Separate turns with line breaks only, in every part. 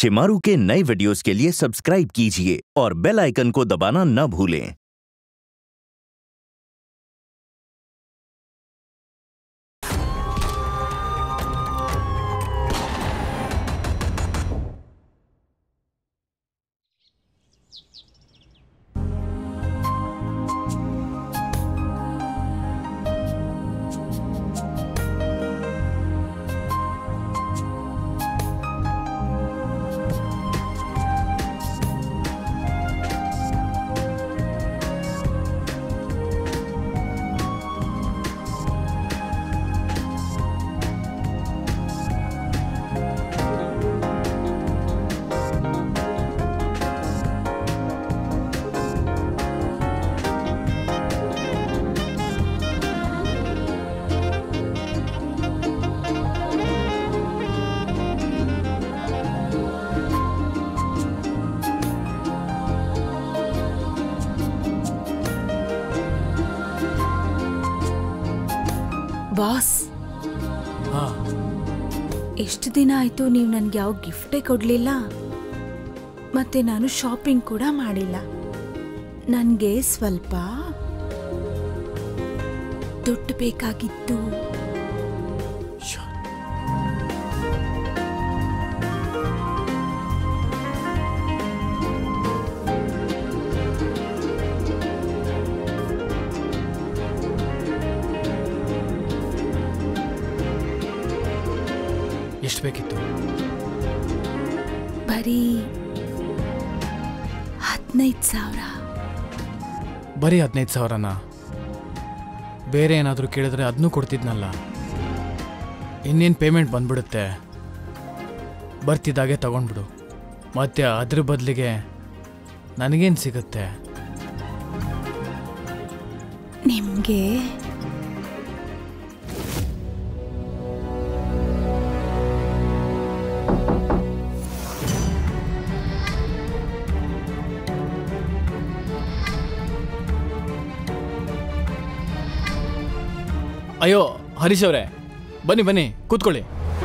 शिमारू के नए वीडियोस के लिए सब्सक्राइब कीजिए और बेल आइकन को दबाना न भूलें
ಬಾಸ್
ಹಾ
ಎಷ್ಟು ದಿನ ಆಯ್ತು ನೀವು ನನ್ಗೆ ಯಾವ ಗಿಫ್ಟೇ ಕೊಡ್ಲಿಲ್ಲ ಮತ್ತೆ ನಾನು ಶಾಪಿಂಗ್ ಕೂಡ ಮಾಡಿಲ್ಲ ನನಗೆ ಸ್ವಲ್ಪ ದುಡ್ಡು ಬೇಕಾಗಿತ್ತು
ಎಷ್ಟು ಬೇಕಿತ್ತು
ಬರೀ ಹದಿನೈದು ಸಾವಿರ
ಬರೀ ಹದಿನೈದು ಸಾವಿರನ ಬೇರೆ ಏನಾದರೂ ಕೇಳಿದ್ರೆ ಅದನ್ನೂ ಕೊಡ್ತಿದ್ನಲ್ಲ ಇನ್ನೇನು ಪೇಮೆಂಟ್ ಬಂದ್ಬಿಡುತ್ತೆ ಬರ್ತಿದ್ದಾಗೆ ತಗೊಂಡ್ಬಿಡು ಮತ್ತೆ ಅದ್ರ ಬದಲಿಗೆ ನನಗೇನು ಸಿಗುತ್ತೆ
ನಿಮಗೆ
ಅಯ್ಯೋ ಹರೀಶ್ ಅವರೇ ಬನ್ನಿ ಬನ್ನಿ ಕೂತ್ಕೊಳ್ಳಿ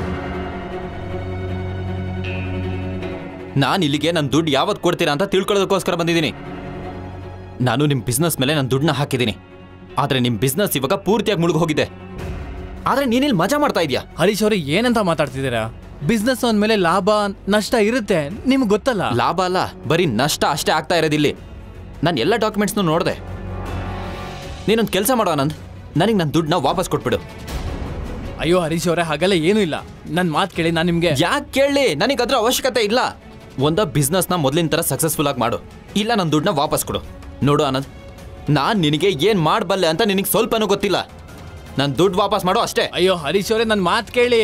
ನಾನು ಇಲ್ಲಿಗೆ ನನ್ನ ದುಡ್ಡು ಯಾವತ್ತು ಕೊಡ್ತೀರಾ ಅಂತ ತಿಳ್ಕೊಳ್ಳೋದಕ್ಕೋಸ್ಕರ ಬಂದಿದ್ದೀನಿ ನಾನು ನಿಮ್ಮ ಬಿಸ್ನೆಸ್ ಮೇಲೆ ನನ್ನ ದುಡ್ಡನ್ನ ಹಾಕಿದ್ದೀನಿ ಆದರೆ ನಿಮ್ಮ ಬಿಸ್ನೆಸ್ ಇವಾಗ ಪೂರ್ತಿಯಾಗಿ ಮುಳುಗಿ ಹೋಗಿದೆ ಆದರೆ ನೀನಿಲ್ಲಿ ಮಜಾ ಮಾಡ್ತಾ ಇದೀಯಾ
ಹರೀಶ್ ಅವರೇ ಏನಂತ ಮಾತಾಡ್ತಿದ್ದೀರಾ ಬಿಸ್ನೆಸ್ ಅಂದಮೇಲೆ ಲಾಭ ನಷ್ಟ ಇರುತ್ತೆ ನಿಮ್ಗೆ ಗೊತ್ತಲ್ಲ
ಲಾಭ ಅಲ್ಲ ಬರೀ ನಷ್ಟ ಅಷ್ಟೇ ಆಗ್ತಾ ಇರೋದಿಲ್ಲಿ ನಾನು ಎಲ್ಲ ಡಾಕ್ಯುಮೆಂಟ್ಸ್ನು ನೋಡಿದೆ ನೀನೊಂದು ಕೆಲಸ ಮಾಡೋ ಆನಂದ್ ನನಗೆ ನನ್ನ ದುಡ್ಡನ್ನ ವಾಪಸ್ ಕೊಟ್ಬಿಡು
ಅಯ್ಯೋ ಹರೀಶ್ ಅವರೇ ಹಾಗೆಲ್ಲ ಏನೂ ಇಲ್ಲ ನನ್ನ ಮಾತು ಕೇಳಿ ನಾನು ನಿಮಗೆ
ಯಾಕೆ ಕೇಳಿ ನನಗೆ ಅದ್ರ ಅವಶ್ಯಕತೆ ಇಲ್ಲ ಒಂದ ಬಿಸ್ನೆಸ್ನ ಮೊದಲಿನ ಥರ ಸಕ್ಸಸ್ಫುಲ್ ಆಗಿ ಮಾಡು ಇಲ್ಲ ನನ್ನ ದುಡ್ಡನ್ನ ವಾಪಸ್ ಕೊಡು ನೋಡು ಆನಂದ್ ನಾನು ನಿನಗೆ ಏನು ಮಾಡಬಲ್ಲೆ ಅಂತ ನಿನಗೆ ಸ್ವಲ್ಪನೂ ಗೊತ್ತಿಲ್ಲ ನನ್ನ ದುಡ್ಡು ವಾಪಸ್ ಮಾಡು ಅಷ್ಟೇ
ಅಯ್ಯೋ ಹರೀಶ್ ಅವರೇ ನನ್ನ ಮಾತು ಕೇಳಿ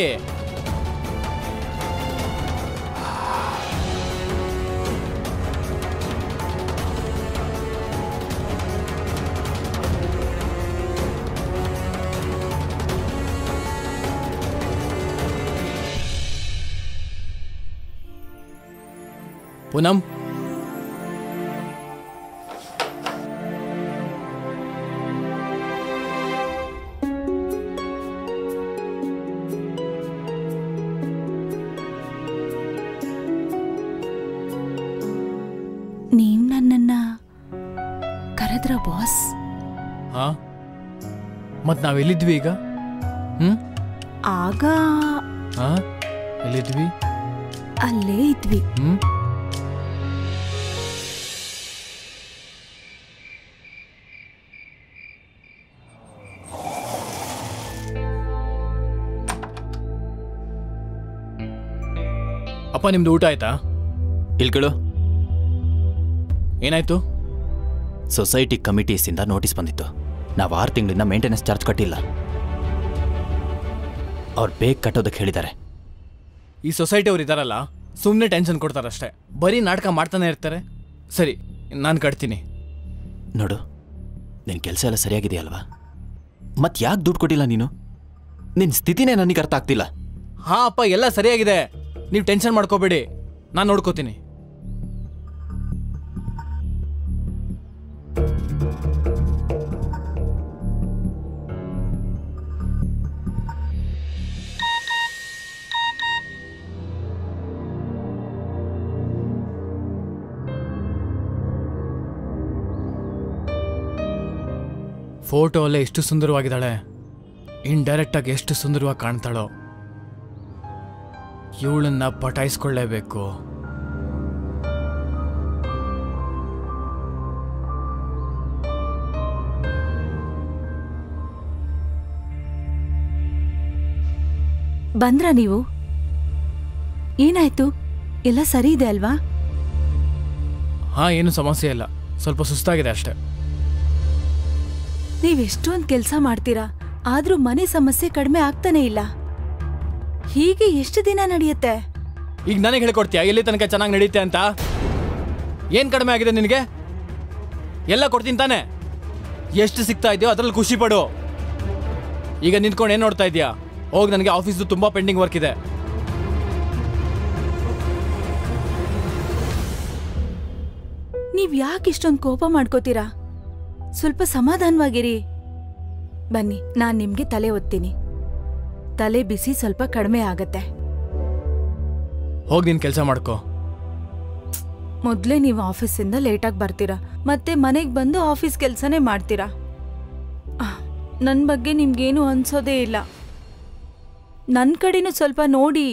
ಪೂನಂ
ನೀವು ನನ್ನನ್ನ ಕರೆದ್ರ ಬಾಸ್
ಹಾ ಮತ್ ನಾವ್ ಎಲ್ಲಿದ್ವಿ ಈಗ ಹ್ಮ್
ಆಗ
ಹಾ ಎಲ್ಲಿದ್ವಿ
ಅಲ್ಲೇ ಇದ್ವಿ
ಹ್ಮ್ ಅಪ್ಪ ನಿಮ್ದು ಊಟ ಆಯ್ತಾ
ಇಲ್ಲಿ ಕೇಳು
ಏನಾಯ್ತು
ಸೊಸೈಟಿ ಕಮಿಟೀಸಿಂದ ನೋಟಿಸ್ ಬಂದಿತ್ತು ನಾವು ಆರು ತಿಂಗಳಿಂದ ಮೇಂಟೆನೆನ್ಸ್ ಚಾರ್ಜ್ ಕಟ್ಟಿಲ್ಲ ಅವ್ರು ಬೇಗ ಕಟ್ಟೋದಕ್ಕೆ ಹೇಳಿದ್ದಾರೆ
ಈ ಸೊಸೈಟಿ ಅವ್ರು ಇದಾರಲ್ಲ ಸುಮ್ಮನೆ ಟೆನ್ಷನ್ ಕೊಡ್ತಾರಷ್ಟೇ ಬರೀ ನಾಟಕ ಮಾಡ್ತಾನೆ ಇರ್ತಾರೆ ಸರಿ ನಾನು ಕಟ್ತೀನಿ
ನೋಡು ನಿನ್ನ ಕೆಲಸ ಎಲ್ಲ ಸರಿಯಾಗಿದೆಯಲ್ವಾ ಮತ್ತೆ ಯಾಕೆ ದುಡ್ಡು ಕೊಟ್ಟಿಲ್ಲ ನೀನು ನಿನ್ನ ಸ್ಥಿತಿನೇ ನನಗೆ ಅರ್ಥ ಆಗ್ತಿಲ್ಲ
ಹಾ ಅಪ್ಪ ಎಲ್ಲ ಸರಿಯಾಗಿದೆ ನೀವು ಟೆನ್ಷನ್ ಮಾಡ್ಕೋಬೇಡಿ ನಾನು ನೋಡ್ಕೋತೀನಿ ಫೋಟೋ ಅಲ್ಲೇ ಎಷ್ಟು ಸುಂದರವಾಗಿದ್ದಾಳೆ ಇಂಡೈರೆಕ್ಟಾಗಿ ಎಷ್ಟು ಸುಂದರವಾಗಿ ಕಾಣ್ತಾಳೋ ಇವಳನ್ನ ಪಟಾಯಿಸ್ಕೊಳ್ಳೇಬೇಕು
ಬಂದ್ರಾ ನೀವು ಏನಾಯ್ತು ಎಲ್ಲ ಸರಿ ಇದೆ ಅಲ್ವಾ
ಹಾಂ ಏನು ಸಮಸ್ಯೆ ಇಲ್ಲ ಸ್ವಲ್ಪ ಸುಸ್ತಾಗಿದೆ ಅಷ್ಟೇ
ನೀವ್ ಎಷ್ಟೊಂದ್ ಕೆಲ್ಸ ಮಾಡ್ತೀರಾ ಆದ್ರೂ ಮನೆ ಸಮಸ್ಯೆ ಕಡಿಮೆ ಆಗ್ತಾನೆ ಇಲ್ಲ ಹೀಗೆ ಎಷ್ಟು ದಿನ ನಡೆಯುತ್ತೆ
ಈಗ ನನಗೆ ಹೇಳ್ಕೊಡ್ತೀಯಾ ಎಲ್ಲಿ ತನಕ ಚೆನ್ನಾಗಿ ನಡೀತೆ ಅಂತ ಏನು ಕಡಿಮೆ ಆಗಿದೆ ನಿನಗೆ ಎಲ್ಲ ಕೊಡ್ತೀನಿ ತಾನೆ ಎಷ್ಟು ಸಿಗ್ತಾ ಇದೆಯೋ ಅದ್ರಲ್ಲಿ ಖುಷಿ ಪಡು ಈಗ ನಿಂತ್ಕೊಂಡು ಏನು ನೋಡ್ತಾ ಇದೀಯಾ ಹೋಗಿ ನನಗೆ ಆಫೀಸ್ದು ತುಂಬ ಪೆಂಡಿಂಗ್ ವರ್ಕ್ ಇದೆ
ನೀವ್ ಯಾಕೆ ಇಷ್ಟೊಂದು ಕೋಪ ಮಾಡ್ಕೋತೀರಾ ಸ್ವಲ್ಪ ಸಮಾಧಾನವಾಗಿರಿ ಬನ್ನಿ ನಾನ್ ನಿಮ್ಗೆ ತಲೆ ಒತ್ತೀನಿ ತಲೆ ಬಿಸಿ ಸ್ವಲ್ಪ ಕಡಿಮೆ ಆಗತ್ತೆ
ಹೋಗಿ ನೀನು ಕೆಲಸ ಮಾಡ್ಕೋ
ಮೊದ್ಲೇ ನೀವು ಆಫೀಸಿಂದ ಲೇಟಾಗಿ ಬರ್ತೀರಾ ಮತ್ತೆ ಮನೆಗೆ ಬಂದು ಆಫೀಸ್ ಕೆಲಸನೇ ಮಾಡ್ತೀರಾ ಆಹ್, ನನ್ ಬಗ್ಗೆ ನಿಮ್ಗೇನು ಅನ್ಸೋದೇ ಇಲ್ಲ ನನ್ ಕಡೆನೂ ಸ್ವಲ್ಪ ನೋಡಿ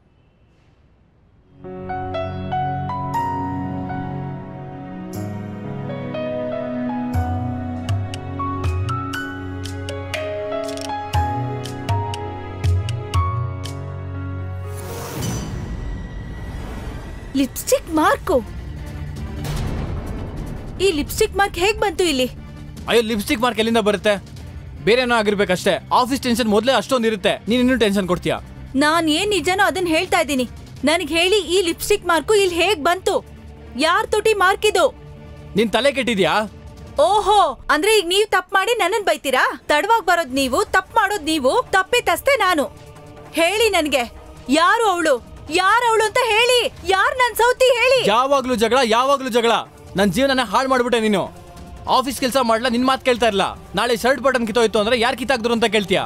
ಲಿಪ್ಸ್ಟಿಕ್ ಮಾರ್ಕು ಈ ಲಿಪ್ಸ್ಟಿಕ್ ಮಾರ್ಕ್ ಹೇಗ್ ಬಂತು ಇಲ್ಲಿ
ಅಯ್ಯೋ ಲಿಪ್ಸ್ಟಿಕ್ ಮಾರ್ಕ್ ಎಲ್ಲಿಂದ ಬರುತ್ತೆ ಬೇರೆ ಏನೋ ಆಗಿರ್ಬೇಕಷ್ಟೇ ಆಫೀಸ್ ಟೆನ್ಷನ್ ಮೊದಲೇ ಅಷ್ಟೊಂದು ಇರುತ್ತೆ ನೀನು ಇನ್ನೂ ಟೆನ್ಷನ್ ಕೊಡ್ತೀಯಾ
ನಾನ್ ಏನ್ ನಿಜನೋ ಅದನ್ನ ಹೇಳ್ತಾ ಇದ್ದೀನಿ ನನಗೆ ಹೇಳಿ ಈ ಲಿಪ್ಸ್ಟಿಕ್ ಮಾರ್ಕು ಇಲ್ಲಿ ಹೇಗ್ ಬಂತು ಯಾರ್ ತೊಟಿ ಮಾರ್ಕ್ ಇದು
ನಿನ್ ತಲೆ ಕೆಟ್ಟಿದ್ಯಾ
ಓಹೋ ಅಂದ್ರೆ ಈಗ ನೀವ್ ತಪ್ಪು ಮಾಡಿ ನನ್ನನ್ ಬೈತೀರಾ ತಡವಾಗಿ ಬರೋದ್ ನೀವು ತಪ್ಪು ಮಾಡೋದ್ ನೀವು ತಪ್ಪೆ ತಸ್ತೆ ನಾನು ಹೇಳಿ ನನ್ಗೆ ಯಾರು ಅವಳು ಯಾರು ಅವಳು ಅಂತ ಹೇಳಿ ಯಾರ್ ನನ್ ಸೌತಿ ಹೇಳಿ
ಯಾವಾಗ್ಲೂ ಜಗಳ ಯಾವಾಗ್ಲೂ ಜಗಳ ನನ್ನ ಜೀವನನ ಹಾಳು ಮಾಡ್ಬಿಟ್ಟೆ ನೀನು ಆಫೀಸ್ ಕೆಲಸ ಮಾಡ್ಲಾ ನಿನ್ ಮಾತು ಕೇಳ್ತಾ ಇಲ್ಲ ನಾಳೆ ಶರ್ಟ್ ಬಟನ್ ಕಿತ್ತೋಯ್ತು ಅಂದ್ರೆ ಯಾರು ಕಿತ್ತಾಕ್ದ್ರು ಅಂತ ಕೇಳ್ತೀಯಾ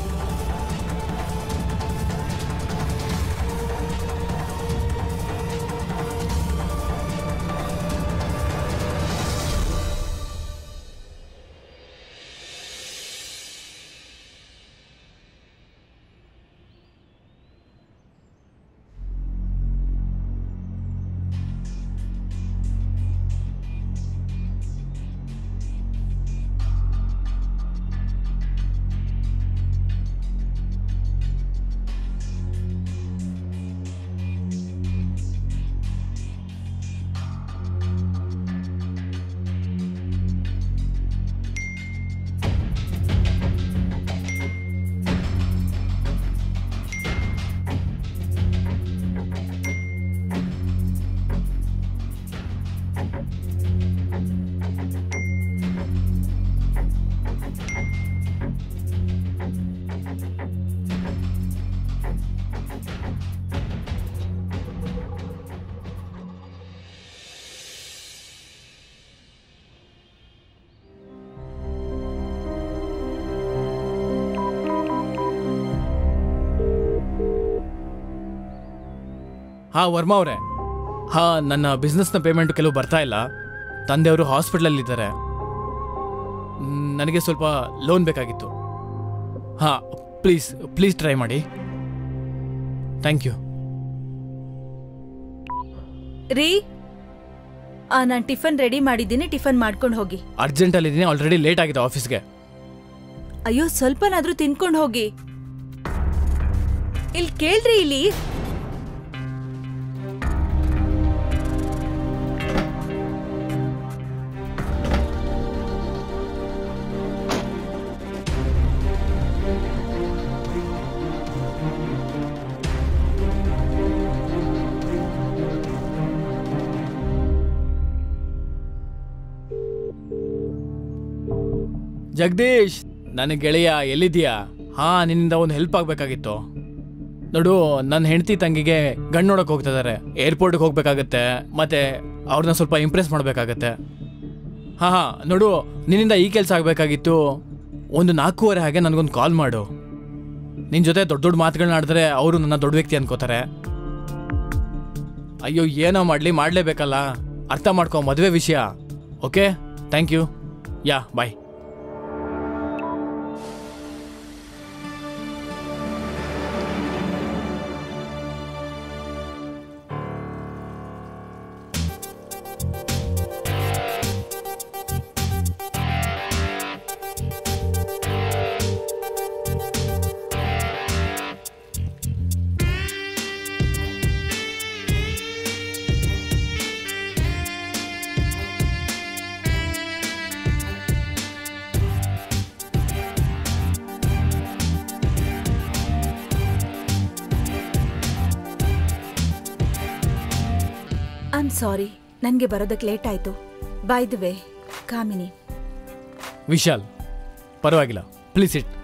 ಹಾ ವರ್ಮಾ ಅವರೇ ಹಾ ನನ್ನ ಬಿಸ್ನೆಸ್ನ ಪೇಮೆಂಟ್ ಕೆಲವು ಬರ್ತಾ ಇಲ್ಲ ತಂದೆಯವರು ಹಾಸ್ಪಿಟ್ಲಲ್ಲಿ ಇದ್ದಾರೆ ಮ್, ನನಗೆ ಸ್ವಲ್ಪ ಲೋನ್ ಬೇಕಾಗಿತ್ತು ಹಾ ಪ್ಲೀಸ್ ಪ್ಲೀಸ್ ಟ್ರೈ ಮಾಡಿ ಥ್ಯಾಂಕ್ ಯು
ರೀ ಆ ನಾನ್ ಟಿಫನ್ ರೆಡಿ ಮಾಡಿದ್ದೀನಿ ಟಿಫನ್ ಮಾಡ್ಕೊಂಡು ಹೋಗಿ
ಅರ್ಜೆಂಟಲ್ಲಿದ್ದೀನಿ ಆಲ್ರೆಡಿ ಲೇಟ್ ಆಗಿದೆ ಆಫೀಸ್ಗೆ
ಅಯ್ಯೋ ಸ್ವಲ್ಪನಾದ್ರೂ ತಿನ್ಕೊಂಡು ಹೋಗಿ ಇಲ್ಲಿ ಕೇಳ್ರಿ ಇಲ್ಲಿ
ಜಗದೀಶ್ ನನ್ನ ಗೆಳೆಯ ಎಲ್ಲಿದ್ಯಾ ಹಾ ನಿನ್ನಿಂದ ಒಂದು ಹೆಲ್ಪ್ ಆಗಬೇಕಾಗಿತ್ತು ನೋಡು ನನ್ನ ಹೆಂಡತಿ ತಂಗಿಗೆ ಗಂಡು ನೋಡಕ್ ಹೋಗ್ತಾ ಇದಾರೆ ಏರ್ಪೋರ್ಟ್ಗೆ ಹೋಗ್ಬೇಕಾಗತ್ತೆ ಮತ್ತೆ ಅವ್ರನ್ನ ಸ್ವಲ್ಪ ಇಂಪ್ರೆಸ್ ಮಾಡಬೇಕಾಗತ್ತೆ ಹಾ ಹಾ ನೋಡು ನಿನ್ನಿಂದ ಈ ಕೆಲಸ ಆಗಬೇಕಾಗಿತ್ತು ಒಂದು ನಾಲ್ಕೂವರೆ ಹಾಗೆ ನನಗೊಂದು ಕಾಲ್ ಮಾಡು ನಿನ್ನ ಜೊತೆ ದೊಡ್ಡ ದೊಡ್ಡ ಮಾತುಗಳನ್ನ ಆಡಿದ್ರೆ ಅವರು ನನ್ನ ದೊಡ್ಡ ವ್ಯಕ್ತಿ ಅನ್ಕೋತಾರೆ ಅಯ್ಯೋ ಏನೋ ಮಾಡಲಿ ಮಾಡಲೇಬೇಕಲ್ಲ ಅರ್ಥ ಮಾಡ್ಕೊ ಮದುವೆ ವಿಷಯ okay thank you yeah bye
I am sorry ನನಗೆ ಬರೋದಕ್ಕೆ ಲೇಟ್ ಆಯಿತು by the way Kamini
Vishal ಪರವಾಗಿಲ್ಲ ಪ್ಲೀಸ್ ಇಟ್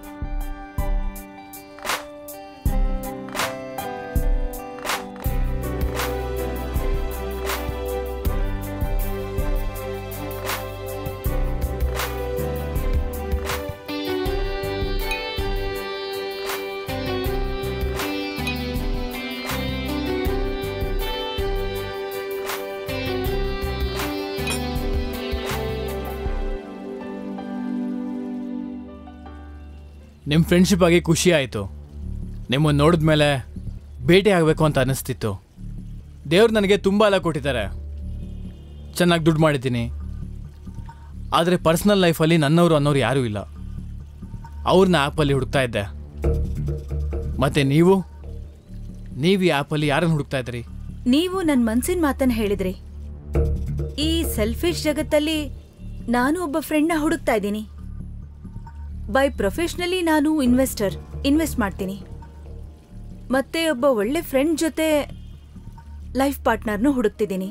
ನಿಮ್ಮ ಫ್ರೆಂಡ್ಶಿಪ್ ಆಗಿ ಖುಷಿ ಆಯಿತು ನಿಮ್ಮನ್ನು ನೋಡಿದ್ಮೇಲೆ ಭೇಟಿ ಆಗಬೇಕು ಅಂತ ಅನ್ನಿಸ್ತಿತ್ತು ದೇವ್ರು ನನಗೆ ತುಂಬ ಎಲ್ಲ ಕೊಟ್ಟಿದ್ದಾರೆ ಚೆನ್ನಾಗಿ ದುಡ್ಡು ಮಾಡಿದ್ದೀನಿ ಆದರೆ ಪರ್ಸ್ನಲ್ ಲೈಫಲ್ಲಿ ನನ್ನವರು ಅನ್ನೋರು ಯಾರೂ ಇಲ್ಲ ಅವ್ರನ್ನ ಆ್ಯಪಲ್ಲಿ ಹುಡುಕ್ತಾ ಇದ್ದೆ ಮತ್ತು ನೀವು ನೀವು ಈ ಆ್ಯಪಲ್ಲಿ ಯಾರನ್ನು ಹುಡುಕ್ತಾ ಇದ್ರಿ
ನೀವು ನನ್ನ ಮನ್ಸಿನ ಮಾತನ್ನ ಹೇಳಿದ್ರಿ ಈ ಸೆಲ್ಫಿಶ್ ಜಗತ್ತಲ್ಲಿ ನಾನು ಒಬ್ಬ ಫ್ರೆಂಡ್ನ ಹುಡುಕ್ತಾ ಇದ್ದೀನಿ ಬೈ ಪ್ರೊಫೆಷ್ನಲಿ ನಾನು ಇನ್ವೆಸ್ಟರ್ ಇನ್ವೆಸ್ಟ್ ಮಾಡ್ತೀನಿ ಮತ್ತೆ ಒಬ್ಬ ಒಳ್ಳೆ ಫ್ರೆಂಡ್ ಜೊತೆ ಲೈಫ್ ಪಾರ್ಟ್ನರ್ನು ಹುಡುಕ್ತಿದ್ದೀನಿ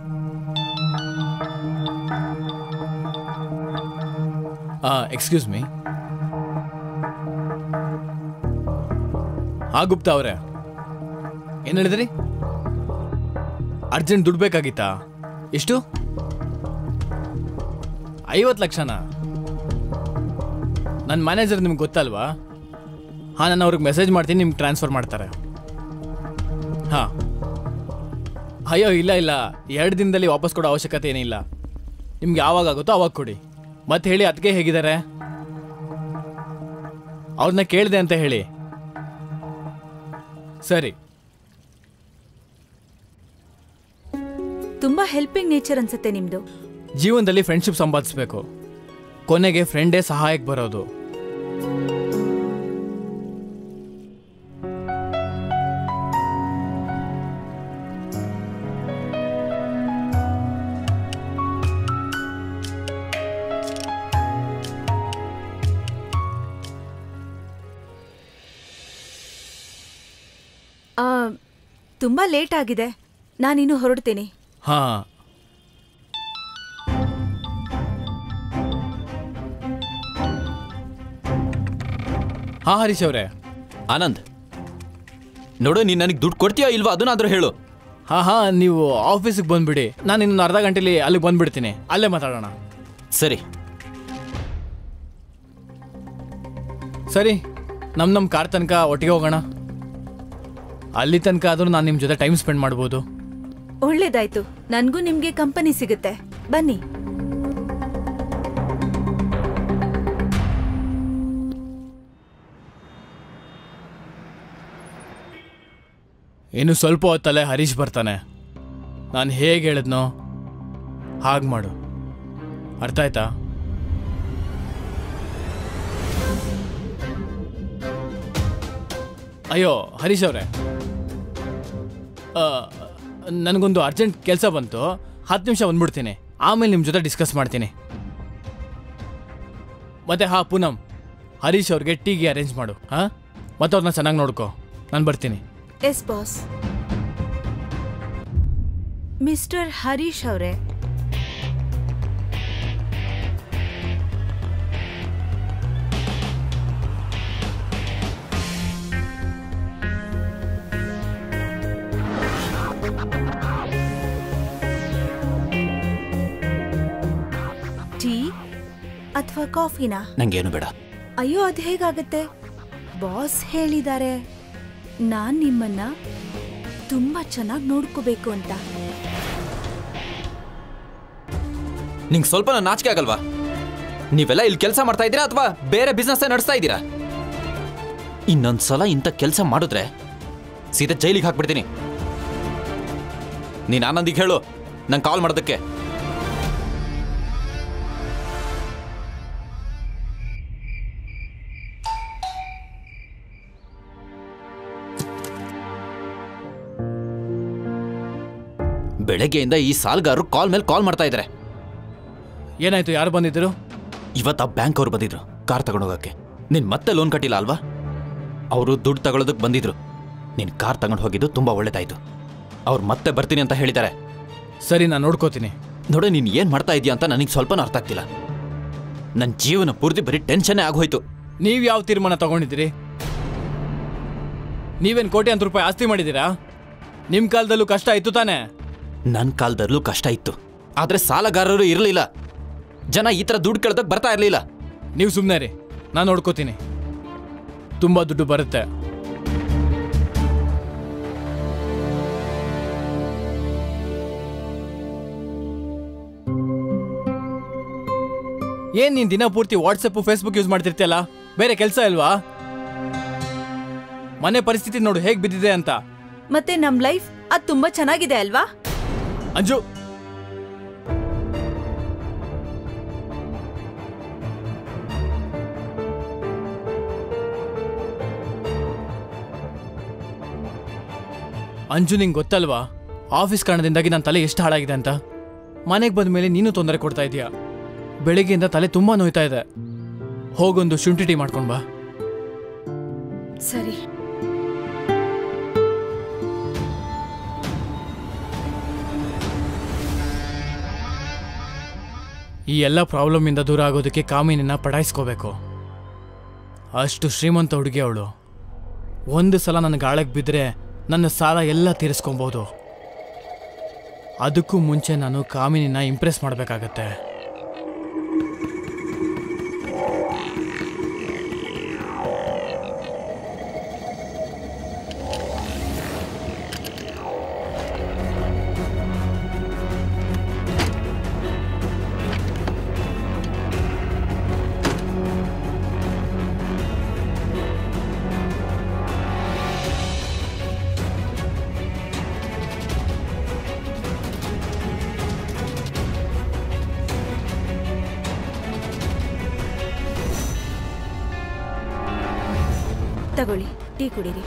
ಎಕ್ಸ್ಕ್ಯೂಸ್ ಮೀ ಹಾ ಗುಪ್ತಾ ಅವರೇ ಏನು ಹೇಳಿದ್ರಿ ಅರ್ಜೆಂಟ್ ದುಡ್ಡು ಬೇಕಾಗಿತ್ತಾ ಎಷ್ಟು ಐವತ್ತು ಲಕ್ಷನಾ ನನ್ನ ಮ್ಯಾನೇಜರ್ ನಿಮ್ಗೆ ಗೊತ್ತಲ್ವಾ ಹಾಂ ನಾನು ಅವ್ರಿಗೆ ಮೆಸೇಜ್ ಮಾಡ್ತೀನಿ ನಿಮ್ಗೆ ಟ್ರಾನ್ಸ್ಫರ್ ಮಾಡ್ತಾರೆ ಹಾಂ ಅಯ್ಯೋ ಇಲ್ಲ ಇಲ್ಲ ಎರಡು ದಿನದಲ್ಲಿ ವಾಪಸ್ ಕೊಡೋ ಅವಶ್ಯಕತೆ ಏನಿಲ್ಲ ನಿಮ್ಗೆ ಯಾವಾಗ ಆಗುತ್ತೋ ಅವಾಗ ಕೊಡಿ ಮತ್ತೆ ಹೇಳಿ ಅದಕ್ಕೆ ಹೇಗಿದ್ದಾರೆ ಅವ್ರನ್ನ ಕೇಳಿದೆ ಅಂತ ಹೇಳಿ ಸರಿ
ತುಂಬಾ ಹೆಲ್ಪಿಂಗ್ ನೇಚರ್ ಅನ್ಸುತ್ತೆ ನಿಮ್ದು
ಜೀವನದಲ್ಲಿ ಫ್ರೆಂಡ್ಶಿಪ್ ಸಂಪಾದಿಸ್ಬೇಕು ಕೊನೆಗೆ ಫ್ರೆಂಡೇ ಸಹಾಯಕ್ಕೆ ಬರೋದು
ಆ, ತುಂಬಾ ಲೇಟ್ ಆಗಿದೆ ನಾನಿನ್ನು ಹೊರಡ್ತೀನಿ
ಹಾಂ ಹಾಂ ಹರೀಶ್ ಅವರೇ
ಆನಂದ್ ನೋಡು ನೀನು ನನಗೆ ದುಡ್ಡು ಕೊಡ್ತೀಯೋ ಇಲ್ವಾ ಅದನ್ನಾದ್ರೂ ಹೇಳು
ಹಾಂ ಹಾಂ ನೀವು ಆಫೀಸಿಗೆ ಬಂದ್ಬಿಡಿ ನಾನು ಇನ್ನೊಂದು ಅರ್ಧ ಗಂಟೆಲಿ ಅಲ್ಲಿಗೆ ಬಂದ್ಬಿಡ್ತೀನಿ ಅಲ್ಲೇ ಮಾತಾಡೋಣ
ಸರಿ
ಸರಿ ನಮ್ಮ ನಮ್ಮ ಕಾರ್ ತನಕ ಒಟ್ಟಿಗೆ ಹೋಗೋಣ ಅಲ್ಲಿ ತನಕ ಆದರೂ ನಾನು ನಿಮ್ಮ ಜೊತೆ ಟೈಮ್ ಸ್ಪೆಂಡ್ ಮಾಡ್ಬೋದು
ಒಳ್ಳೇದಾಯ್ತು ನನ್ಗೂ ನಿಮ್ಗೆ ಕಂಪನಿ ಸಿಗುತ್ತೆ ಬನ್ನಿ
ಇನ್ನು ಸ್ವಲ್ಪ ಹೊತ್ತಲ್ಲೇ ಹರೀಶ್ ಬರ್ತಾನೆ ನಾನು ಹೇಗೆ ಹೇಳಿದ್ನೋ ಹಾಗೆ ಮಾಡು ಅರ್ಥ ಆಯ್ತಾ ಅಯ್ಯೋ ಹರೀಶ್ ಅವರೇ ನನಗೊಂದು ಅರ್ಜೆಂಟ್ ಕೆಲಸ ಬಂತು ಹತ್ತು ನಿಮಿಷ ಬಂದ್ಬಿಡ್ತೀನಿ ಆಮೇಲೆ ನಿಮ್ಮ ಜೊತೆ ಡಿಸ್ಕಸ್ ಮಾಡ್ತೀನಿ ಮತ್ತೆ ಹಾ ಪೂನಮ್ ಹರೀಶ್ ಅವ್ರಿಗೆ ಟೀಗೆ ಅರೇಂಜ್ ಮಾಡು ಹಾಂ ಮತ್ತೆ ಅವ್ರನ್ನ ಚೆನ್ನಾಗಿ ನೋಡ್ಕೋ ನಾನು ಬರ್ತೀನಿ
ಎಸ್ ಬಾಸ್ ಮಿಸ್ಟರ್ ಹರೀಶ್ ಅವರೇ ಟೀ ಅಥವಾ ಕಾಫಿನಾ
ನಂಗೇನು ಬೇಡ
ಅಯ್ಯೋ ಅದು ಹೇಗಾಗತ್ತೆ ಬಾಸ್ ಹೇಳಿದ್ದಾರೆ ನಾನ್ ನಿಮ್ಮನ್ನ ತುಂಬಾ ಚೆನ್ನಾಗಿ ನೋಡ್ಕೋಬೇಕು ಅಂತ
ನಿಂಗೆ ಸ್ವಲ್ಪ ನಾಚಿಕೆ ಆಗಲ್ವಾ ನೀವೆಲ್ಲ ಇಲ್ಲಿ ಕೆಲಸ ಮಾಡ್ತಾ ಇದ್ದೀರಾ ಅಥವಾ ಬೇರೆ ಬಿಸ್ನೆಸ್ ನಡೆಸ್ತಾ ಇದ್ದೀರಾ ಇನ್ನೊಂದ್ಸಲ ಇಂಥ ಕೆಲಸ ಮಾಡಿದ್ರೆ ಸೀದಾ ಜೈಲಿಗೆ ಹಾಕ್ಬಿಡ್ತೀನಿ ನೀನು ಆನಂದಿಗೆ ಹೇಳು ನಂಗೆ ಕಾಲ್ ಮಾಡೋದಕ್ಕೆ ಬೆಳಗ್ಗೆಯಿಂದ ಈ ಸಾಲ್ಗಾರರು ಕಾಲ್ ಮೇಲೆ ಕಾಲ್ ಮಾಡ್ತಾ ಇದ್ದಾರೆ
ಏನಾಯ್ತು ಯಾರು ಬಂದಿದ್ದರು
ಇವತ್ತು ಆ ಬ್ಯಾಂಕ್ ಅವ್ರು ಬಂದಿದ್ರು ಕಾರ್ ತಗೊಂಡೋಗಕ್ಕೆ ನೀನ್ ಮತ್ತೆ ಲೋನ್ ಕಟ್ಟಿಲ್ಲ ಅಲ್ವಾ ಅವರು ದುಡ್ಡು ತಗೊಳ್ಳೋದಕ್ಕೆ ಬಂದಿದ್ರು ನೀನ್ ಕಾರ್ ತಗೊಂಡು ಹೋಗಿದ್ದು ತುಂಬಾ ಒಳ್ಳೇದಾಯ್ತು ಅವ್ರು ಮತ್ತೆ ಬರ್ತೀನಿ ಅಂತ ಹೇಳಿದ್ದಾರೆ
ಸರಿ ನಾನು ನೋಡ್ಕೋತೀನಿ
ನೋಡು ನೀನು ಏನು ಮಾಡ್ತಾ ಇದೀಯ ಅಂತ ನನಗೆ ಸ್ವಲ್ಪನೂ ಅರ್ಥ ಆಗ್ತಿಲ್ಲ ನನ್ನ ಜೀವನ ಪೂರ್ತಿ ಬರೀ ಟೆನ್ಷನ್ನೇ ಆಗೋಯ್ತು
ನೀವು ಯಾವ ತೀರ್ಮಾನ ತಗೊಂಡಿದ್ದೀರಿ ನೀವೇನು ಕೋಟ್ಯಾಂತರ ರೂಪಾಯಿ ಆಸ್ತಿ ಮಾಡಿದ್ದೀರಾ ನಿಮ್ಮ ಕಾಲದಲ್ಲೂ ಕಷ್ಟ ಇತ್ತು ತಾನೇ
ನನ್ನ ಕಾಲದಲ್ಲೂ ಕಷ್ಟ ಇತ್ತು ಆದರೆ ಸಾಲಗಾರರು ಇರಲಿಲ್ಲ ಜನ ಈ ಥರ ದುಡ್ಡು ಕೇಳ್ದಕ್ಕೆ ಬರ್ತಾ ಇರಲಿಲ್ಲ
ನೀವು ಸುಮ್ಮನೆ ರೀ ನಾನು ನೋಡ್ಕೋತೀನಿ ತುಂಬ ದುಡ್ಡು ಬರುತ್ತೆ ಏನ್ ನೀನ್ ದಿನ ಪೂರ್ತಿ ವಾಟ್ಸಪ್ ಫೇಸ್ಬುಕ್ ಯೂಸ್ ಮಾಡ್ತಿರ್ತೀಯಲ್ಲ ಬೇರೆ ಕೆಲಸ ಇಲ್ವಾ ಮನೆ ಪರಿಸ್ಥಿತಿ ನೋಡು ಹೇಗ್ ಬಿದ್ದಿದೆ ಅಂತ
ಮತ್ತೆ ನಮ್ ಲೈಫ್ ಅದ್ ತುಂಬಾ ಚೆನ್ನಾಗಿದೆ ಅಲ್ವಾ
ಅಂಜು ಅಂಜು ನಿಂಗೆ ಗೊತ್ತಲ್ವಾ ಆಫೀಸ್ ಕಾರಣದಿಂದಾಗಿ ನನ್ನ ತಲೆ ಎಷ್ಟು ಹಾಳಾಗಿದೆ ಅಂತ ಮನೆಗೆ ಬಂದ ಮೇಲೆ ನೀನು ತೊಂದರೆ ಕೊಡ್ತಾ ಇದೀಯ ಬೆಳಿಗ್ಗೆಯಿಂದ ತಲೆ ತುಂಬಾ ನೋಯ್ತಾ ಇದೆ ಹೋಗೊಂದು ಶುಂಠಿ ಟೀ ಮಾಡ್ಕೊಂಡ್ ಬಾ
ಸರಿ
ಈ ಎಲ್ಲ ಪ್ರಾಬ್ಲಮಿಂದ ದೂರ ಆಗೋದಕ್ಕೆ ಕಾಮಿನಿನ ಪಡಾಯಿಸ್ಕೋಬೇಕು ಅಷ್ಟು ಶ್ರೀಮಂತ ಹುಡುಗಿ ಅವಳು ಒಂದು ಸಲ ನನ್ನ ಗಾಳಕ್ಕೆ ಬಿದ್ದರೆ ನನ್ನ ಸಾಲ ಎಲ್ಲ ತೀರಿಸ್ಕೊಬೋದು ಅದಕ್ಕೂ ಮುಂಚೆ ನಾನು ಕಾಮಿನಿನ ಇಂಪ್ರೆಸ್ ಮಾಡಬೇಕಾಗತ್ತೆ
ತಗೊಳ್ಳಿ ಟೀ ಕುಡೀರಿ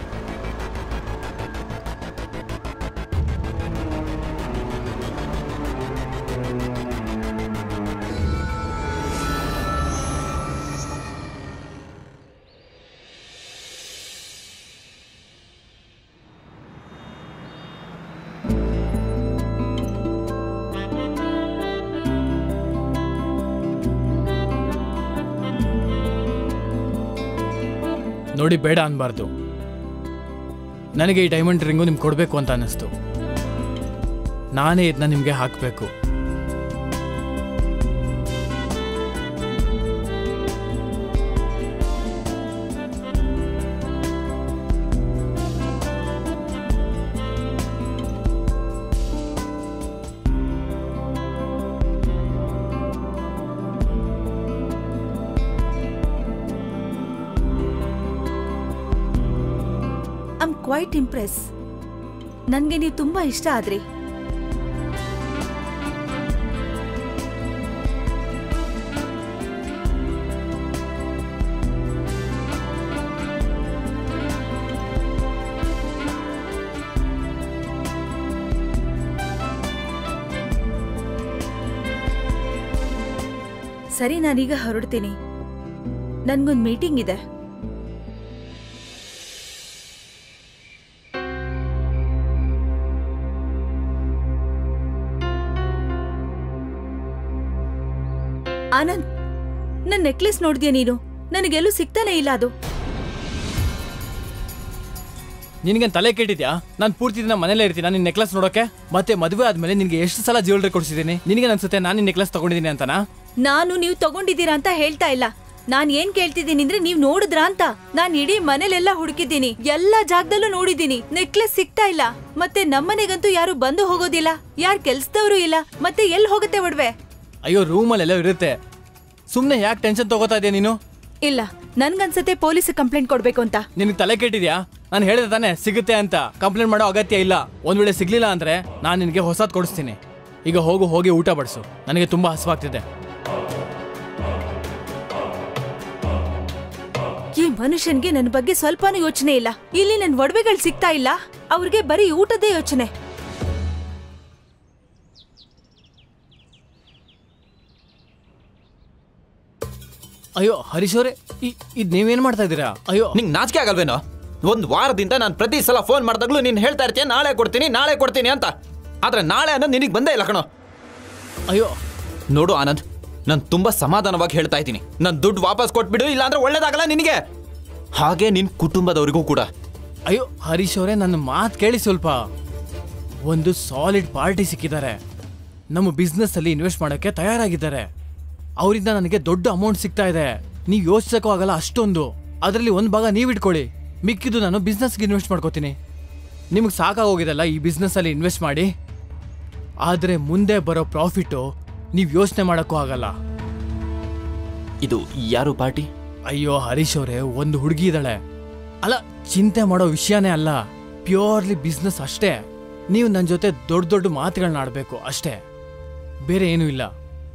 ನೋಡಿ ಬೇಡ ಅನ್ಬಾರ್ದು ನನಗೆ ಈ ಡೈಮಂಡ್ ರಿಂಗು ನಿಮ್ಗೆ ಕೊಡಬೇಕು ಅಂತ ಅನ್ನಿಸ್ತು ನಾನೇ ಇದನ್ನ ನಿಮಗೆ ಹಾಕಬೇಕು
ಐಮ್ ಕ್ವೈಟ್ ಇಂಪ್ರೆಸ್ ನನ್ಗೆ ನೀವು ತುಂಬಾ ಇಷ್ಟ ಆದ್ರಿ ಸರಿ ನಾನೀಗ ಹೊರಡ್ತೀನಿ ನನ್ಗೊಂದು ಮೀಟಿಂಗ್ ಇದೆ ಆನಂದ್ ನನ್ನ ನೆಕ್ಲೆಸ್ ನೋಡಿದ್ಯಾ ನೀನು ನನಗೆಲ್ಲೂ ಸಿಗ್ತಾನೆ ಇಲ್ಲ ಅದು
ನಿನಗೆ ತಲೆ ಕೆಟ್ಟಿದ್ಯಾ ನಾನು ಪೂರ್ತಿ ದಿನ ಮನೇಲೇ ಇರ್ತೀನಿ ನಿನ್ನ ನೆಕ್ಲೆಸ್ ನೋಡೋಕೆ ಮತ್ತೆ ಮದುವೆ ಆದ್ಮೇಲೆ ನಿನಗೆ ಎಷ್ಟು ಸಲ ಜ್ಯುವೆಲ್ರಿ ಕೊಡಿಸಿದ್ದೀನಿ ನಿನಗೆ ಅನ್ಸುತ್ತೆ ನಾನು ನಿನ್ನ ನೆಕ್ಲೆಸ್ ತಗೊಂಡಿದ್ದೀನಿ ಅಂತನಾ
ನಾನು ನೀವು ತಗೊಂಡಿದ್ದೀರಾ ಅಂತ ಹೇಳ್ತಾ ಇಲ್ಲ ನಾನ್ ಏನ್ ಕೇಳ್ತಿದ್ದೀನಿ ಅಂದ್ರೆ ನೀವ್ ನೋಡಿದ್ರಾ ಅಂತ ನಾನ್ ಇಡೀ ಮನೇಲೆಲ್ಲ ಹುಡುಕಿದ್ದೀನಿ ಎಲ್ಲಾ ಜಾಗದಲ್ಲೂ ನೋಡಿದ್ದೀನಿ ನೆಕ್ಲೆಸ್ ಸಿಗ್ತಾ ಇಲ್ಲ ಮತ್ತೆ ನಮ್ಮನೆಗಂತೂ ಯಾರು ಬಂದು ಹೋಗೋದಿಲ್ಲ ಯಾರ್ ಕೆಲ್ಸದವರು ಇಲ್ಲ ಮತ್ತೆ ಎಲ್ಲಿ ಹೋಗುತ್ತೆ ಒಡವೆ
ಅಯ್ಯೋ ರೂಮಲ್ಲೆಲ್ಲ ಇರುತ್ತೆ ಸುಮ್ಮನೆ ಯಾಕೆ ಟೆನ್ಷನ್ ತಗೋತಾ ಇದೆಯಾ ನೀನು
ಇಲ್ಲ ನನ್ಗನ್ಸತ್ತೆ ಪೊಲೀಸ್ ಕಂಪ್ಲೇಂಟ್ ಕೊಡ್ಬೇಕು ಅಂತ
ನಿನಗೆ ತಲೆ ಕೆಟ್ಟಿದ್ಯಾ ನಾನು ಹೇಳಿದೆ ತಾನೇ ಸಿಗುತ್ತೆ ಅಂತ ಕಂಪ್ಲೇಂಟ್ ಮಾಡೋ ಅಗತ್ಯ ಇಲ್ಲ ಒಂದ್ ವೇಳೆ ಸಿಗ್ಲಿಲ್ಲ ಅಂದ್ರೆ ನಾನು ನಿನಗೆ ಹೊಸದ್ ಕೊಡಿಸ್ತೀನಿ ಈಗ ಹೋಗು ಹೋಗಿ ಊಟ ಬಡಿಸು ನನಗೆ ತುಂಬಾ ಹಸುವಾಗ್ತಿದೆ
ಈ ಮನುಷ್ಯನ್ಗೆ ನನ್ನ ಬಗ್ಗೆ ಸ್ವಲ್ಪನೂ ಯೋಚನೆ ಇಲ್ಲ ಇಲ್ಲಿ ನನ್ ಒಡವೆಗಳು ಸಿಗ್ತಾ ಇಲ್ಲ ಅವ್ರಿಗೆ ಬರೀ ಊಟದೇ ಯೋಚನೆ
ಅಯ್ಯೋ ಹರೀಶ್ ಅವರೇ ಇದು ನೀವೇನ್ ಮಾಡ್ತಾ ಇದ್ದೀರಾ ಅಯ್ಯೋ
ನಿಂಗೆ ನಾಚಿಕೆ ಆಗಲ್ವೇನೋ ಒಂದು ವಾರದಿಂದ ನಾನು ಪ್ರತಿ ಸಲ ಫೋನ್ ಮಾಡಿದಾಗ್ಲೂ ನೀನು ಹೇಳ್ತಾ ಇರ್ತೀಯ ನಾಳೆ ಕೊಡ್ತೀನಿ ನಾಳೆ ಕೊಡ್ತೀನಿ ಅಂತ ಆದ್ರೆ ನಾಳೆ ಅನ್ನೋದು ನಿನಗೆ ಬಂದೇ ಇಲ್ಲ ಕಣೋ
ಅಯ್ಯೋ
ನೋಡು ಆನಂದ್ ನಾನು ತುಂಬಾ ಸಮಾಧಾನವಾಗಿ ಹೇಳ್ತಾ ಇದ್ದೀನಿ ನನ್ನ ದುಡ್ಡು ವಾಪಸ್ ಕೊಟ್ಬಿಡು ಇಲ್ಲಾಂದ್ರೆ ಒಳ್ಳೇದಾಗಲ್ಲ ನಿನಗೆ ಹಾಗೆ ನಿನ್ ಕುಟುಂಬದವರಿಗೂ ಕೂಡ
ಅಯ್ಯೋ ಹರೀಶ್ ಅವರೇ ನನ್ನ ಮಾತು ಕೇಳಿ ಸ್ವಲ್ಪ ಒಂದು ಸಾಲಿಡ್ ಪಾರ್ಟಿ ಸಿಕ್ಕಿದ್ದಾರೆ ನಮ್ಮ ಬಿಸ್ನೆಸ್ ಅಲ್ಲಿ ಇನ್ವೆಸ್ಟ್ ಮಾಡೋಕ್ಕೆ ತಯಾರಾಗಿದ್ದಾರೆ ಅವರಿಂದ ನನಗೆ ದೊಡ್ಡ ಅಮೌಂಟ್ ಸಿಗ್ತಾ ಇದೆ ನೀವು ಯೋಚಿಸಕ್ಕೂ ಆಗಲ್ಲ ಅಷ್ಟೊಂದು ಅದರಲ್ಲಿ ಒಂದು ಭಾಗ ನೀವು ಇಟ್ಕೊಳ್ಳಿ ಮಿಕ್ಕಿದ್ದು ನಾನು ಬಿಸ್ನೆಸ್ಗೆ ಇನ್ವೆಸ್ಟ್ ಮಾಡ್ಕೋತೀನಿ ನಿಮಗೆ ಸಾಕಾಗೋಗಿದೆಲ್ಲ ಈ ಬಿಸ್ನೆಸ್ಸಲ್ಲಿ ಇನ್ವೆಸ್ಟ್ ಮಾಡಿ ಆದರೆ ಮುಂದೆ ಬರೋ ಪ್ರಾಫಿಟ್ಟು ನೀವು ಯೋಚನೆ ಮಾಡೋಕ್ಕೂ ಆಗಲ್ಲ
ಇದು ಯಾರು ಪಾರ್ಟಿ
ಅಯ್ಯೋ ಹರೀಶ್ ಅವರೇ ಒಂದು ಹುಡುಗಿ ಇದ್ದಾಳೆ ಅಲ್ಲ ಚಿಂತೆ ಮಾಡೋ ವಿಷಯನೇ ಅಲ್ಲ ಪ್ಯೂರ್ಲಿ ಬಿಸ್ನೆಸ್ ಅಷ್ಟೇ ನೀವು ನನ್ನ ಜೊತೆ ದೊಡ್ಡ ದೊಡ್ಡ ಮಾತುಗಳನ್ನ ಆಡಬೇಕು ಅಷ್ಟೇ ಬೇರೆ ಏನೂ ಇಲ್ಲ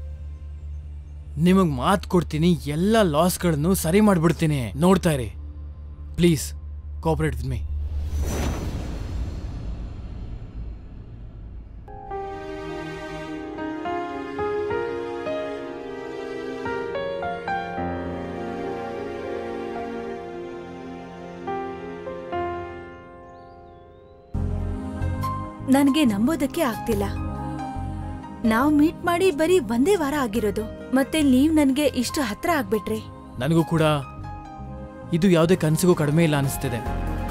ನಿಮಗೆ ಮಾತು ಕೊಡ್ತೀನಿ ಎಲ್ಲ ಲಾಸ್ಗಳನ್ನು ಸರಿ ಮಾಡಿಬಿಡ್ತೀನಿ ನೋಡ್ತಾ ಇರಿ ಪ್ಲೀಸ್ ಕೋಆಪರೇಟ್ ವಿತ್ ಮೀ
ನನಗೆ ನಂಬೋದಕ್ಕೆ ಆಗ್ತಿಲ್ಲ ನಾವು ಮೀಟ್ ಮಾಡಿ ಬರೀ ಒಂದೇ ವಾರ ಆಗಿರೋದು ಮತ್ತೆ ನೀವ್ ನನ್ಗೆ ಇಷ್ಟು ಹತ್ರ ಆಗ್ಬಿಟ್ರಿ
ನನಗೂ ಕೂಡ ಇದು ಯಾವುದೇ ಕನಸಿಗೂ ಕಡಿಮೆ ಇಲ್ಲ ಅನಿಸ್ತಿದೆ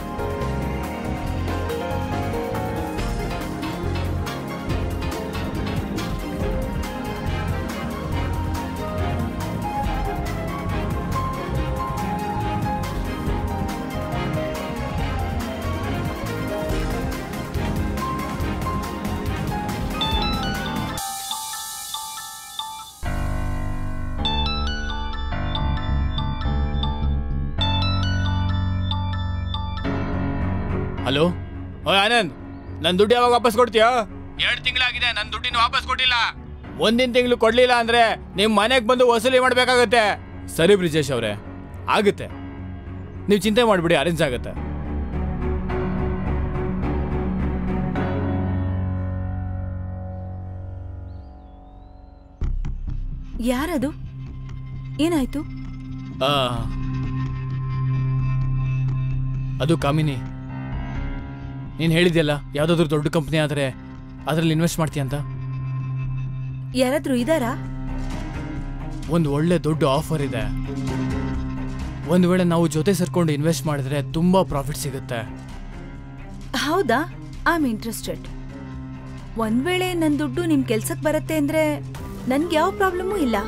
ಹಲೋ ಓಯ್ ಆನಂದ್ ನನ್ನ ದುಡ್ಡು ಯಾವಾಗ ವಾಪಸ್ ಕೊಡ್ತೀಯಾ ಎರಡು ತಿಂಗಳಾಗಿದೆ ನನ್ನ ದುಡ್ಡಿನ ವಾಪಸ್ ಕೊಟ್ಟಿಲ್ಲ ಒಂದಿನ ತಿಂಗಳು ಕೊಡ್ಲಿಲ್ಲ ಅಂದ್ರೆ ನಿಮ್ಮ ಮನೆಗೆ ಬಂದು ವಸೂಲಿ ಮಾಡ್ಬೇಕಾಗತ್ತೆ ಸರಿ ಬ್ರಿಜೇಶ್ ಅವರೇ ಆಗುತ್ತೆ ನೀವು ಚಿಂತೆ ಮಾಡಿಬಿಡಿ ಅರೇಂಜ್ ಆಗುತ್ತೆ
ಯಾರದು ಏನಾಯ್ತು
ಆ, ಅದು ಕಾಮಿನಿ ನೀನು ಹೇಳಿದ್ಯಲ್ಲ ಯಾವುದಾದ್ರೂ ದೊಡ್ಡ ಕಂಪ್ನಿ ಆದರೆ ಅದರಲ್ಲಿ ಇನ್ವೆಸ್ಟ್ ಮಾಡ್ತೀಯ ಅಂತ
ಯಾರಾದ್ರೂ ಇದಾರಾ
ಒಂದು ಒಳ್ಳೆ ದೊಡ್ಡ ಆಫರ್ ಇದೆ ಒಂದು ವೇಳೆ ನಾವು ಜೊತೆ ಸೇರ್ಕೊಂಡು ಇನ್ವೆಸ್ಟ್ ಮಾಡಿದ್ರೆ ತುಂಬಾ ಪ್ರಾಫಿಟ್ ಸಿಗುತ್ತೆ
ಹೌದಾ ಐ ಆಮ್ ಇಂಟ್ರೆಸ್ಟೆಡ್ ಒಂದ್ ವೇಳೆ ನನ್ ದುಡ್ಡು ನಿಮ್ ಕೆಲ್ಸಕ್ ಬರತ್ತೆ ಅಂದ್ರೆ ನನ್ಗೆ ಯಾವ ಪ್ರಾಬ್ಲಮೂ ಇಲ್ಲ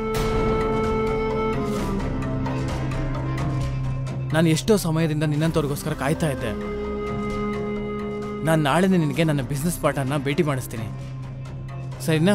ನಾನು ಎಷ್ಟೋ ಸಮಯದಿಂದ ನಿನ್ನಂತವ್ರಿಗೋಸ್ಕರ ಕಾಯ್ತಾ ಇದ್ದೆ ನಾನು ನಾಳೆನೇ ನಿನಗೆ ನನ್ನ ಬಿಸ್ನೆಸ್ ಪಾರ್ಟ್ನರ್ನ ಭೇಟಿ ಮಾಡಿಸ್ತೀನಿ ಸರಿನಾ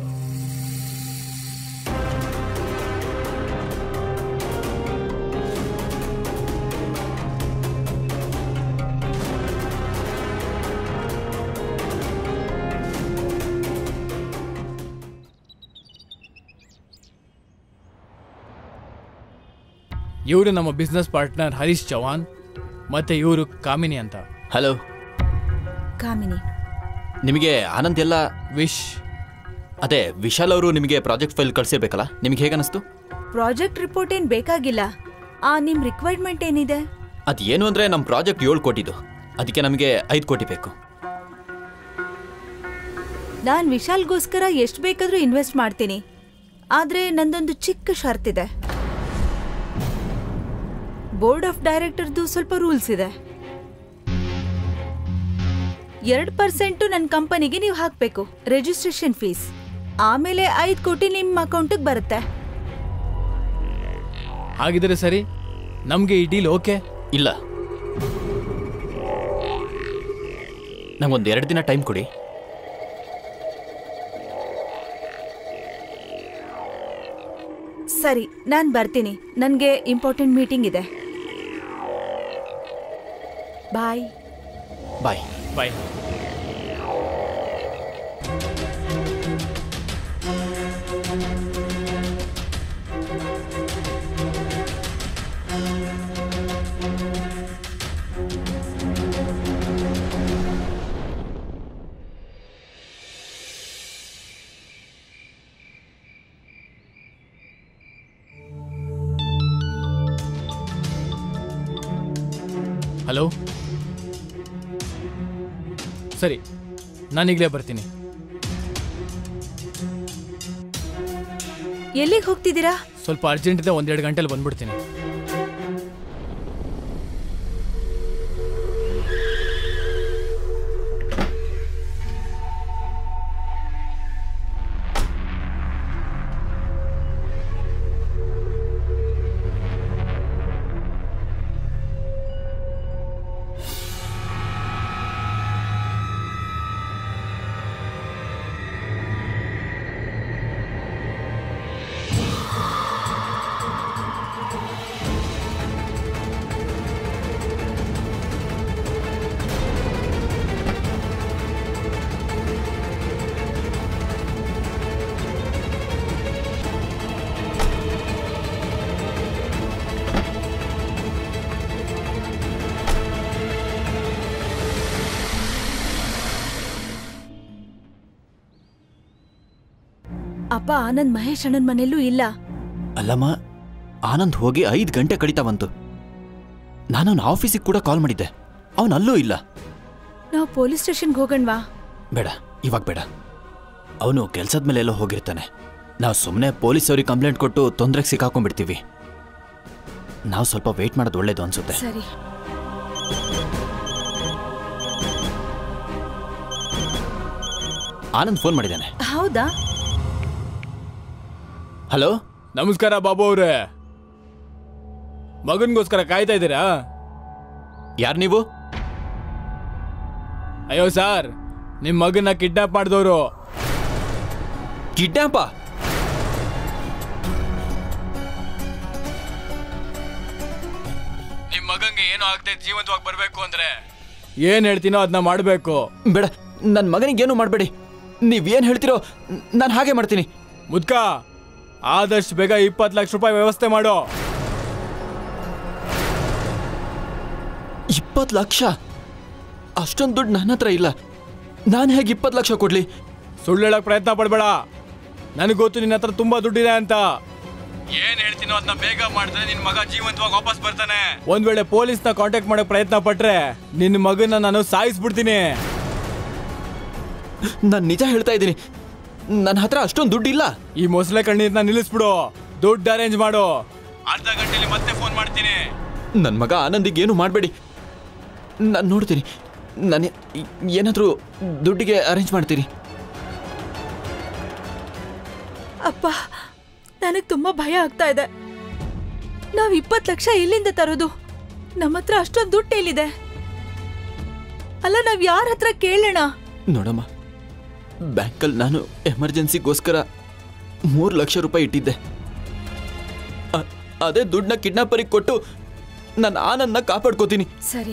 ಇವರು ನಮ್ಮ ಬಿಸ್ನೆಸ್ ಪಾರ್ಟ್ನರ್ ಹರೀಶ್ ಚೌಹಾನ್ ಮತ್ತೆ ಇವರು ಕಾಮಿನಿ ಅಂತ
ಹಲೋ
ಕಾಮಿನಿ
ನಿಮಗೆ ಆನಂದ್ ಎಲ್ಲ
ವಿಶ್
ಅದೇ ವಿಶಾಲ್ ಅವರು ನಿಮಗೆ ಪ್ರಾಜೆಕ್ಟ್ ಫೈಲ್ ಕಳ್ಸಿರ್ಬೇಕಲ್ಲ ನಿಮ್ಗೆ ಹೇಗನ್ನಿಸ್ತು
ಪ್ರಾಜೆಕ್ಟ್ ರಿಪೋರ್ಟ್ ಏನ್ ಬೇಕಾಗಿಲ್ಲ ಆ ನಿಮ್ ರಿಕ್ವೈರ್ಮೆಂಟ್ ಏನಿದೆ
ಅದು ಏನು ಅಂದರೆ ನಮ್ಮ ಪ್ರಾಜೆಕ್ಟ್ ಏಳು ಕೋಟಿದು ಅದಕ್ಕೆ ನಮಗೆ ಐದು ಕೋಟಿ ಬೇಕು
ನಾನ್ ವಿಶಾಲ್ಗೋಸ್ಕರ ಎಷ್ಟು ಬೇಕಾದ್ರೂ ಇನ್ವೆಸ್ಟ್ ಮಾಡ್ತೀನಿ ಆದ್ರೆ ನಂದೊಂದು ಚಿಕ್ಕ ಷರ್ತಿದೆ ಬೋರ್ಡ್ ಆಫ್ ಡೈರೆಕ್ಟರ್ದು ಸ್ವಲ್ಪ ರೂಲ್ಸ್ ಇದೆ ಎರಡು ಪರ್ಸೆಂಟು ನನ್ನ ಕಂಪನಿಗೆ ನೀವು ಹಾಕಬೇಕು ರಿಜಿಸ್ಟ್ರೇಷನ್ ಫೀಸ್ ಆಮೇಲೆ ಐದು ಕೋಟಿ ನಿಮ್ಮ ಅಕೌಂಟಿಗೆ ಬರುತ್ತೆ
ಹಾಗಿದ್ರೆ ಸರಿ ನಮಗೆ ಈ ಡೀಲ್ ಓಕೆ
ಇಲ್ಲ ನಂಗೊಂದು ಎರಡು ದಿನ ಟೈಮ್ ಕೊಡಿ
ಸರಿ ನಾನು ಬರ್ತೀನಿ ನನಗೆ ಇಂಪಾರ್ಟೆಂಟ್ ಮೀಟಿಂಗ್ ಇದೆ ಬಾಯ್
ಬಾಯ್
ಬಾಯ್ ಹಲೋ ಸರಿ ನಾನೀಗಲೇ ಬರ್ತೀನಿ
ಎಲ್ಲಿಗೆ ಹೋಗ್ತಿದ್ದೀರಾ
ಸ್ವಲ್ಪ ಅರ್ಜೆಂಟ್ ಇದೆ ಒಂದೆರಡು ಗಂಟೆಲಿ ಬಂದ್ಬಿಡ್ತೀನಿ
ಅಪ್ಪ ಆನಂದ್ ಮಹೇಶ್ ಅಣ್ಣನ್ ಮನೆಯಲ್ಲೂ ಇಲ್ಲ
ಅಲ್ಲಮ್ಮ ಆನಂದ್ ಹೋಗಿ ಐದು ಗಂಟೆ ಕಡಿತಾ ಬಂತು ನಾನು ಅವನ ಆಫೀಸಿಗೆ ಕೂಡ ಕಾಲ್ ಮಾಡಿದ್ದೆ ಅವನು ಅಲ್ಲೂ ಇಲ್ಲ
ನಾವು ಪೊಲೀಸ್ ಸ್ಟೇಷನ್ಗೆ ಹೋಗಣ್ವಾ
ಬೇಡ ಇವಾಗ ಬೇಡ ಅವನು ಕೆಲ್ಸದ ಮೇಲೆ ಎಲ್ಲೋ ಹೋಗಿರ್ತಾನೆ ನಾವು ಸುಮ್ಮನೆ ಪೊಲೀಸವ್ರಿಗೆ ಕಂಪ್ಲೇಂಟ್ ಕೊಟ್ಟು ತೊಂದರೆಗೆ ಸಿಕ್ಕಾಕೊಂಡ್ಬಿಡ್ತೀವಿ ನಾವು ಸ್ವಲ್ಪ ವೆಯ್ಟ್ ಮಾಡೋದು ಒಳ್ಳೇದು ಅನ್ಸುತ್ತೆ
ಸರಿ
ಆನಂದ್ ಫೋನ್ ಮಾಡಿದ್ದಾನೆ
ಹೌದಾ
ಹಲೋ
ನಮಸ್ಕಾರ ಬಾಬು ಅವ್ರೆ ಮಗನ್ಗೋಸ್ಕರ ಕಾಯ್ತಾ ಇದ್ದೀರಾ
ಯಾರು ನೀವು
ಅಯ್ಯೋ ಸರ್ ನಿಮ್ ಮಗನ್ನ ಕಿಡ್ನಾಪ್ ಮಾಡಿದವರು
ಕಿಡ್ನಾಪ
ನಿಮ್ ಮಗಂಗೆ ಏನೋ ಆಗ್ತದೆ ಜೀವಂತವಾಗಿ ಬರ್ಬೇಕು ಅಂದ್ರೆ ಏನ್ ಹೇಳ್ತೀನೋ ಅದನ್ನ ಮಾಡ್ಬೇಕು
ಬೇಡ ನನ್ನ ಮಗನಿಗೇನು ಮಾಡಬೇಡಿ ನೀವೇನು ಹೇಳ್ತೀರೋ ನಾನು ಹಾಗೆ ಮಾಡ್ತೀನಿ
ಮುದ್ಕ ಆದಷ್ಟು ಬೇಗ ಇಪ್ಪತ್ತು ಲಕ್ಷ ರೂಪಾಯಿ ವ್ಯವಸ್ಥೆ ಮಾಡು
ಇಪ್ಪತ್ತು ಲಕ್ಷ ಅಷ್ಟೊಂದು ದುಡ್ಡು ನನ್ನ ಹತ್ರ ಇಲ್ಲ ನಾನು ಹೇಗೆ ಇಪ್ಪತ್ತು ಲಕ್ಷ ಕೊಡ್ಲಿ
ಸುಳ್ಳು ಹೇಳಕ್ ಪ್ರಯತ್ನ ಪಡ್ಬೇಡ ನನಗೆ ಗೊತ್ತು ನಿನ್ನ ಹತ್ರ ತುಂಬಾ ದುಡ್ಡಿದೆ ಅಂತ ಏನ್ ಹೇಳ್ತೀನೋ ಅದನ್ನ ಬೇಗ ಮಾಡಿದ್ರೆ ನಿನ್ ಮಗ ಜೀವಂತವಾಗಿ ವಾಪಸ್ ಬರ್ತಾನೆ ಒಂದ್ ವೇಳೆ ಪೊಲೀಸ್ನ ಕಾಂಟ್ಯಾಕ್ಟ್ ಮಾಡಕ್ ಪ್ರಯತ್ನ ಪಟ್ರೆ ನಿನ್ನ ಮಗನ ನಾನು ಸಾಯಿಸ್ಬಿಡ್ತೀನಿ
ನಾನು ನಿಜ ಹೇಳ್ತಾ ಇದ್ದೀನಿ ನನ್ನ ಹತ್ರ ಅಷ್ಟೊಂದು ದುಡ್ಡು ಇಲ್ಲ
ಈ ಮೊಸಳೆ ಕಣ್ಣೀರ್ನ ನಿಲ್ಲಿಸ್ಬಿಡು ದುಡ್ಡು ಅರೇಂಜ್ ಮಾಡು ಅರ್ಧ ಗಂಟೆಲಿ ಮತ್ತೆ ಫೋನ್ ಮಾಡ್ತೀನಿ
ನನ್ನ ಮಗ ಆನಂದಿಗೆ ಏನು ಮಾಡಬೇಡಿ ನಾನು ನೋಡ್ತೀನಿ ನಾನು ಏನಾದರೂ ದುಡ್ಡಿಗೆ ಅರೇಂಜ್ ಮಾಡ್ತೀನಿ
ಅಪ್ಪ ನನಗೆ ತುಂಬಾ ಭಯ ಆಗ್ತಾ ಇದೆ ನಾವ್ ಇಪ್ಪತ್ತು ಲಕ್ಷ ಎಲ್ಲಿಂದ ತರೋದು ನಮ್ಮ ಹತ್ರ ಅಷ್ಟೊಂದು ದುಡ್ಡು ಎಲ್ಲಿದೆ ಅಲ್ಲ ನಾವ್ ಯಾರ ಹತ್ರ ಕೇಳೋಣ
ನೋಡಮ್ಮ ಬ್ಯಾಂಕಲ್ಲಿ ನಾನು ಎಮರ್ಜೆನ್ಸಿಗೋಸ್ಕರ ಮೂರು ಲಕ್ಷ ರೂಪಾಯಿ ಇಟ್ಟಿದ್ದೆ ಅ- ಅದೇ ದುಡ್ಡನ್ನ ಕಿಡ್ನಾಪರಿಗೆ ಕೊಟ್ಟು ನನ್ನ ಆನಂದನ ಕಾಪಾಡ್ಕೋತೀನಿ
ಸರಿ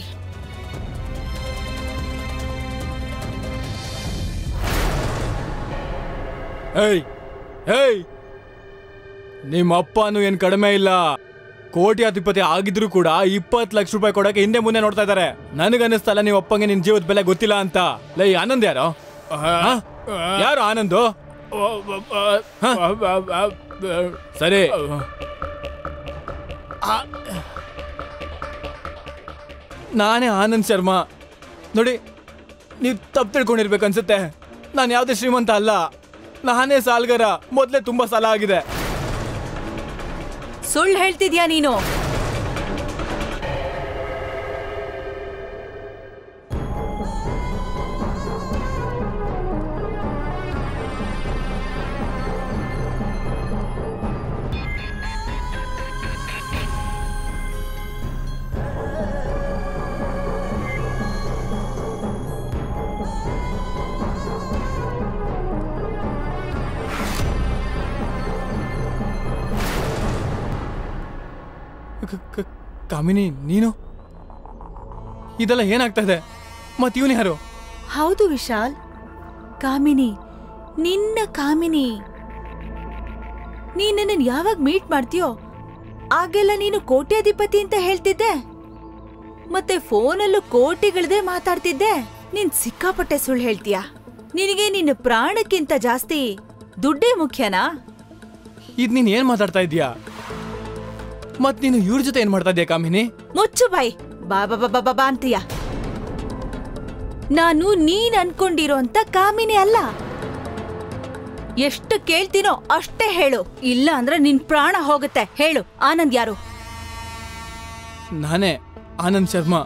ಏಯ್ ಏಯ್ ನಿಮ್ಮ ಅಪ್ಪನು ಏನ್ ಕಡಿಮೆ ಇಲ್ಲ ಕೋಟ್ಯಾಧಿಪತಿ ಆಗಿದ್ರು ಕೂಡ ಇಪ್ಪತ್ತು ಲಕ್ಷ ರೂಪಾಯಿ ಕೊಡಕ್ಕೆ ಹಿಂದೆ ಮುಂದೆ ನೋಡ್ತಾ ಇದಾರೆ ನನಗನ್ನಿಸ್ತಲ್ಲ ನಿಮ್ಮ ಅಪ್ಪಂಗೆ ನಿನ್ ಜೀವದ ಬೆಲೆ ಗೊತ್ತಿಲ್ಲ ಅಂತ ಲೈ ಆನಂದ್ ಯಾರು ಹ? ಯಾರು ಆನಂದು ಹ? ಸರಿ ನಾನೇ ಆನಂದ್ ಶರ್ಮಾ ನೋಡಿ ನೀವು ತಪ್ಪು ತಿಳ್ಕೊಂಡಿರ್ಬೇಕು ಅನ್ಸುತ್ತೆ ನಾನು ಯಾವುದೇ ಶ್ರೀಮಂತ ಅಲ್ಲ ನಾನೇ ಸಾಲ್ಗಾರ ಮೊದಲೇ ತುಂಬಾ ಸಾಲ ಆಗಿದೆ
ಸುಳ್ಳು ಹೇಳ್ತಿದ್ಯಾ ನೀನು
ಕ- ಕ- ಕಾಮಿನಿ ನೀನು ಇದೆಲ್ಲ ಏನಾಗ್ತಾ ಇದೆ ಮತ್ ಇವನು ಯಾರು
ಹೌದು ವಿಶಾಲ್ ಕಾಮಿನಿ ನಿನ್ನ ಕಾಮಿನಿ ನೀನ್ ನನ್ನನ್ನು ಯಾವಾಗ ಮೀಟ್ ಮಾಡ್ತೀಯೋ ಆಗೆಲ್ಲ ನೀನು ಕೋಟ್ಯಾಧಿಪತಿ ಅಂತ ಹೇಳ್ತಿದ್ದೆ ಮತ್ತೆ ಫೋನಲ್ಲೂ ಕೋಟಿಗಳದೇ ಮಾತಾಡ್ತಿದ್ದೆ ನೀನ್ ಸಿಕ್ಕಾಪಟ್ಟೆ ಸುಳ್ಳು ಹೇಳ್ತೀಯ ನಿನಗೆ ನಿನ್ನ ಪ್ರಾಣಕ್ಕಿಂತ ಜಾಸ್ತಿ ದುಡ್ಡೇ ಮುಖ್ಯನಾ
ಇದ್ ನೀನ್ ಏನ್ ಮಾತಾಡ್ತಾ ಇದೀಯಾ ಮತ್ ನೀನು ಇವ್ರ ಜೊತೆ ಏನ್ ಮಾಡ್ತಾ ಇದೀಯ ಕಾಮಿನಿ
ಮುಚ್ಚು ಬಾಯ್ ಬಾ ಬಾ ಬಾ ಬಾ ಬಾ ಬಾ ಅಂತೀಯ ನಾನು ನೀನ್ ಅನ್ಕೊಂಡಿರೋಂತ ಕಾಮಿನಿ ಅಲ್ಲ ಎಷ್ಟು ಕೇಳ್ತೀನೋ ಅಷ್ಟೇ ಹೇಳು ಇಲ್ಲ ಅಂದ್ರೆ ನಿನ್ ಪ್ರಾಣ ಹೋಗುತ್ತೆ ಹೇಳು ಆನಂದ್ ಯಾರು
ನಾನೇ ಆನಂದ್ ಶರ್ಮಾ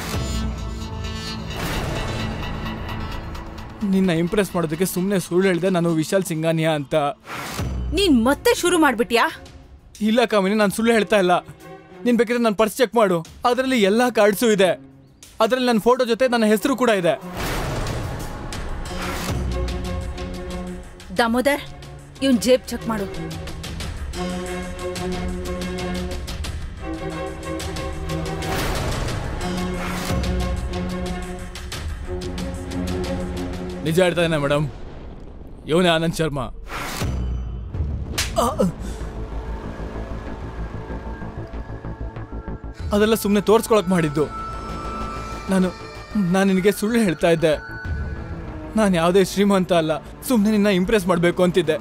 ನಿನ್ನ ಇಂಪ್ರೆಸ್ ಮಾಡೋದಕ್ಕೆ ಸುಮ್ಮನೆ ಸುಳ್ಳು ಹೇಳಿದೆ ನಾನು ವಿಶಾಲ್ ಸಿಂಗಾನಿಯಾ ಅಂತ
ನೀನ್ ಮತ್ತೆ ಶುರು ಮಾಡ್ಬಿಟ್ಯಾ
ಇಲ್ಲ ಕಾಮಿನಿ ನಾನು ಸುಳ್ಳು ಹೇಳ್ತಾ ಇಲ್ಲ ನೀನ್ ಬೇಕಿದ್ರೆ ನನ್ನ ಪರ್ಸ್ ಚೆಕ್ ಮಾಡು ಅದರಲ್ಲಿ ಎಲ್ಲ ಕಾರ್ಡ್ಸು ಇದೆ ಅದರಲ್ಲಿ ನನ್ನ ಫೋಟೋ ಜೊತೆ ನನ್ನ ಹೆಸರು ಕೂಡ ಇದೆ
ದಾಮೋದರ್ ಇವನ್ ಜೇಬ್ ಚೆಕ್ ಮಾಡು
ನಿಜ ಹೇಳ್ತಾ ಇದ್ದಾನೆ ಮೇಡಮ್ ಇವನೇ ಆನಂದ್ ಶರ್ಮಾ ಅದೆಲ್ಲ ಸುಮ್ಮನೆ ತೋರ್ಸ್ಕೊಳಕ್ ಮಾಡಿದ್ದು ನಾನು ನಾನು ನಿನಗೆ ಸುಳ್ಳು ಹೇಳ್ತಾ ಇದ್ದೆ ನಾನು ಯಾವುದೇ ಶ್ರೀಮಂತ ಅಲ್ಲ ಸುಮ್ಮನೆ ನಿನ್ನ ಇಂಪ್ರೆಸ್ ಮಾಡಬೇಕು ಅಂತಿದ್ದೆ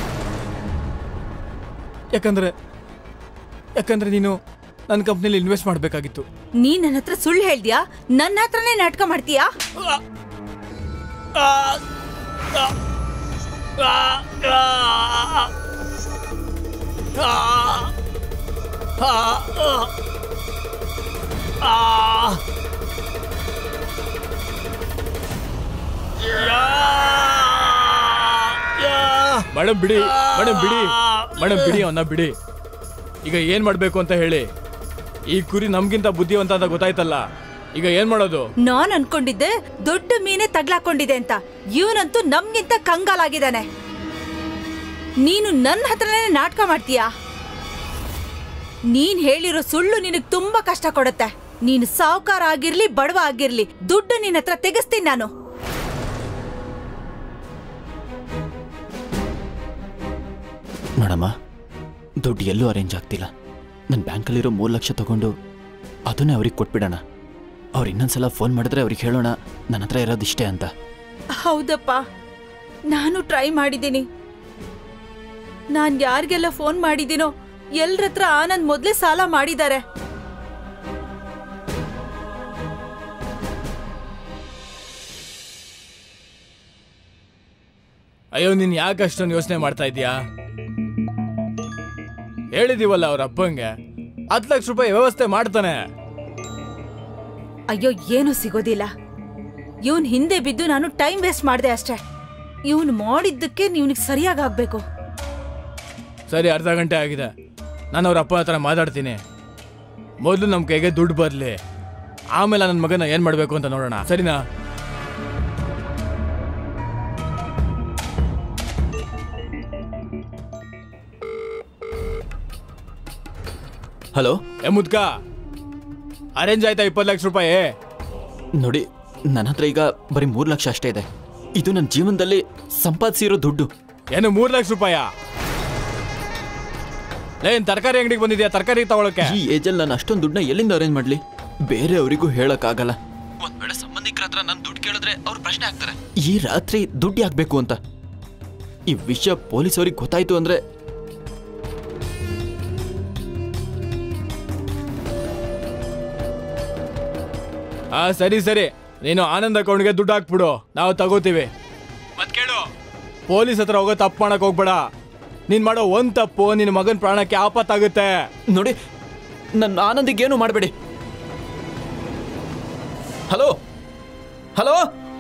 ಯಾಕಂದ್ರೆ ಯಾಕಂದ್ರೆ ನೀನು ನನ್ನ ಕಂಪ್ನಿಲಿ ಇನ್ವೆಸ್ಟ್ ಮಾಡಬೇಕಾಗಿತ್ತು
ನೀನ್ ನನ್ನ ಹತ್ರ ಸುಳ್ಳು ಹೇಳ್ದ್ಯಾ ನನ್ನ ಹತ್ರನೇ ನಾಟಕ ಮಾಡ್ತೀಯಾ
ಮೇಡಮ್ ಬಿಡಿ ಮೇಡಮ್ ಬಿಡಿ ಮೇಡಮ್ ಬಿಡಿ ಅವನ್ನ ಬಿಡಿ ಈಗ ಏನ್ ಮಾಡ್ಬೇಕು ಅಂತ ಹೇಳಿ ಈ ಕುರಿ ನಮ್ಗಿಂತ ಬುದ್ಧಿವಂತ ಅಂತ ಗೊತ್ತಾಯ್ತಲ್ಲ ಈಗ ಏನ್ ಮಾಡೋದು
ನಾನ್ ಅನ್ಕೊಂಡಿದ್ದೆ ದೊಡ್ಡ ಮೀನೆ ತಗ್ಲಾಕೊಂಡಿದೆ ಅಂತ ಇವನಂತೂ ನಮ್ಗಿಂತ ಕಂಗಾಲಾಗಿದ್ದಾನೆ ನೀನು ನನ್ನ ಹತ್ರನೇ ನಾಟಕ ಮಾಡ್ತೀಯಾ ನೀನ್ ಹೇಳಿರೋ ಸುಳ್ಳು ನಿನಗ್ ತುಂಬಾ ಕಷ್ಟ ಕೊಡುತ್ತೆ ನೀನು ಸಾವುಕಾರ ಆಗಿರ್ಲಿ ಬಡವ ಆಗಿರ್ಲಿ ದುಡ್ಡು ನಿನ್ನ ಹತ್ರ ತೆಗೆಸ್ತೀನಿ ನಾನು
ನೋಡಮ್ಮ ದುಡ್ಡು ಎಲ್ಲೂ ಅರೇಂಜ್ ಆಗ್ತಿಲ್ಲ ನನ್ನ ಬ್ಯಾಂಕಲ್ಲಿರೋ ಮೂರು ಲಕ್ಷ ತಗೊಂಡು ಅದನ್ನೇ ಅವ್ರಿಗೆ ಕೊಟ್ಬಿಡೋಣ ಅವ್ರು ಇನ್ನೊಂದ್ಸಲ ಫೋನ್ ಮಾಡಿದ್ರೆ ಅವ್ರಿಗೆ ಹೇಳೋಣ ನನ್ನ ಹತ್ರ ಇರೋದಿಷ್ಟೇ ಅಂತ
ಹೌದಪ್ಪ ನಾನು ಟ್ರೈ ಮಾಡಿದ್ದೀನಿ ನಾನ್ ಯಾರಿಗೆಲ್ಲ ಫೋನ್ ಮಾಡಿದ್ದೀನೋ ಎಲ್ರ ಹತ್ರ ಆನಂದ್ ಮೊದ್ಲೇ ಸಾಲ ಮಾಡಿದ್ದಾರೆ
ಅಯ್ಯೋ ನೀನ್ ಯಾಕೆ ಅಷ್ಟೊಂದು ಯೋಚನೆ ಮಾಡ್ತಾ ಇದೀಯಾ ಹೇಳಿದೀವಲ್ಲ ಅವ್ರ ಅಪ್ಪಂಗೆ ಹತ್ತು ಲಕ್ಷ ರೂಪಾಯಿ ವ್ಯವಸ್ಥೆ ಮಾಡ್ತಾನೆ
ಅಯ್ಯೋ ಏನೂ ಸಿಗೋದಿಲ್ಲ ಇವನ್ ಹಿಂದೆ ಬಿದ್ದು ನಾನು ಟೈಮ್ ವೇಸ್ಟ್ ಮಾಡಿದೆ ಅಷ್ಟೇ ಇವನು ಮಾಡಿದ್ದಕ್ಕೆ ನೀವನಿಗೆ ಸರಿಯಾಗಿ ಆಗ್ಬೇಕು
ಸರಿ ಅರ್ಧ ಗಂಟೆ ಆಗಿದೆ ನಾನು ಅವ್ರ ಅಪ್ಪನ ಹತ್ರ ಮಾತಾಡ್ತೀನಿ ಮೊದಲು ನಮ್ಮ ಕೈಗೆ ದುಡ್ಡು ಬರಲಿ ಆಮೇಲೆ ನನ್ನ ಮಗನ ಏನು ಮಾಡಬೇಕು ಅಂತ ನೋಡೋಣ ಸರಿನಾ
ಹಲೋ
ಏ ಮುದ್ಕ ಅರೇಂಜ್ ಆಯ್ತಾ ಇಪ್ಪತ್ತು ಲಕ್ಷ ರೂಪಾಯಿ
ನೋಡಿ ನನ್ನ ಹತ್ರ ಈಗ ಬರೀ ಮೂರು ಲಕ್ಷ ಅಷ್ಟೇ ಇದೆ ಇದು ನನ್ನ ಜೀವನದಲ್ಲಿ ಸಂಪಾದಿಸಿರೋ ದುಡ್ಡು
ಏನು ಮೂರು ಲಕ್ಷ ರೂಪಾಯ ಏನ್ ತರಕಾರಿ ಅಂಗಡಿಗೆ ಬಂದಿದ್ಯಾ ತರಕಾರಿ ತಗೊಳಕ್ಕೆ
ಈ ಏಜಲ್ಲಿ ನಾನು ಅಷ್ಟೊಂದು ದುಡ್ಡನ್ನ ಎಲ್ಲಿಂದ ಅರೇಂಜ್ ಮಾಡಲಿ ಬೇರೆಯವರಿಗೂ ಹೇಳಕ್ಕಾಗಲ್ಲ ಒಂದ್ ವೇಳೆ ಸಂಬಂಧಿಕರ ಹತ್ರ ನಾನು ದುಡ್ಡು ಕೇಳಿದ್ರೆ ಅವ್ರು ಪ್ರಶ್ನೆ ಆಗ್ತಾರೆ ಈ ರಾತ್ರಿ ದುಡ್ಡು ಯಾಕಬೇಕು ಅಂತ ಈ ವಿಷಯ ಪೊಲೀಸವ್ರಿಗೆ ಗೊತ್ತಾಯ್ತು ಅಂದ್ರೆ
ಹಾ ಸರಿ ಸರಿ ನೀನು ಆನಂದ್ ಅಕೌಂಟ್ಗೆ ದುಡ್ಡು ಹಾಕ್ಬಿಡು ನಾವು ತಗೋತೀವಿ ಮತ್ ಕೇಳು ಪೊಲೀಸ್ ಹತ್ರ ಹೋಗೋ ತಪ್ಪು ಮಾಡಕ್ ಹೋಗ್ಬೇಡ ನೀನ್ ಮಾಡೋ ಒಂದ್ ತಪ್ಪು ನಿನ್ನ ಮಗನ ಪ್ರಾಣಕ್ಕೆ ಆಪತ್ತಾಗುತ್ತೆ
ನೋಡಿ ನನ್ನ ಆನಂದಿಗೆ ಏನು ಮಾಡಬೇಡಿ ಹಲೋ ಹಲೋ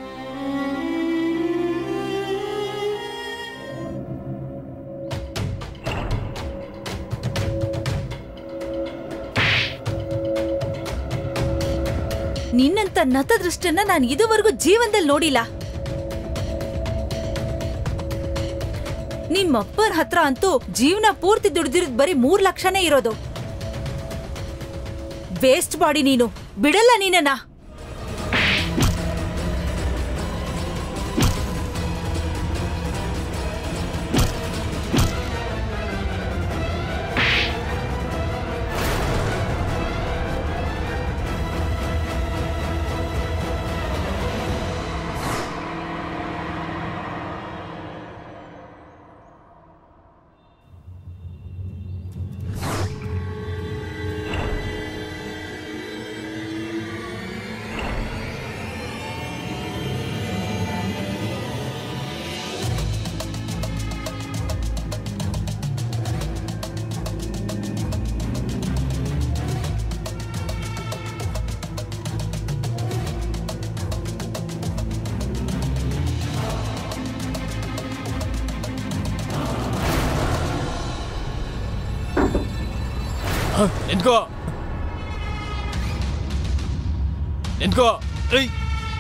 ನಿನ್ನಂತ ನತದೃಷ್ಟನ್ನ ನಾನು ಇದುವರೆಗೂ ಜೀವನದಲ್ಲಿ ನೋಡಿಲ್ಲ ನಿಮ್ಮಪ್ಪನ ಹತ್ರ ಅಂತೂ ಜೀವನ ಪೂರ್ತಿ ದುಡ್ದಿರೋದ್ ಬರೀ ಮೂರ್ ಲಕ್ಷನೇ ಇರೋದು ವೇಸ್ಟ್ ಬಾಡಿ ನೀನು ಬಿಡಲ್ಲ ನೀನನ್ನ
ಹ, ನಿಂತ್ಕೋ ನಿಂತ್ಕೋ ಏಯ್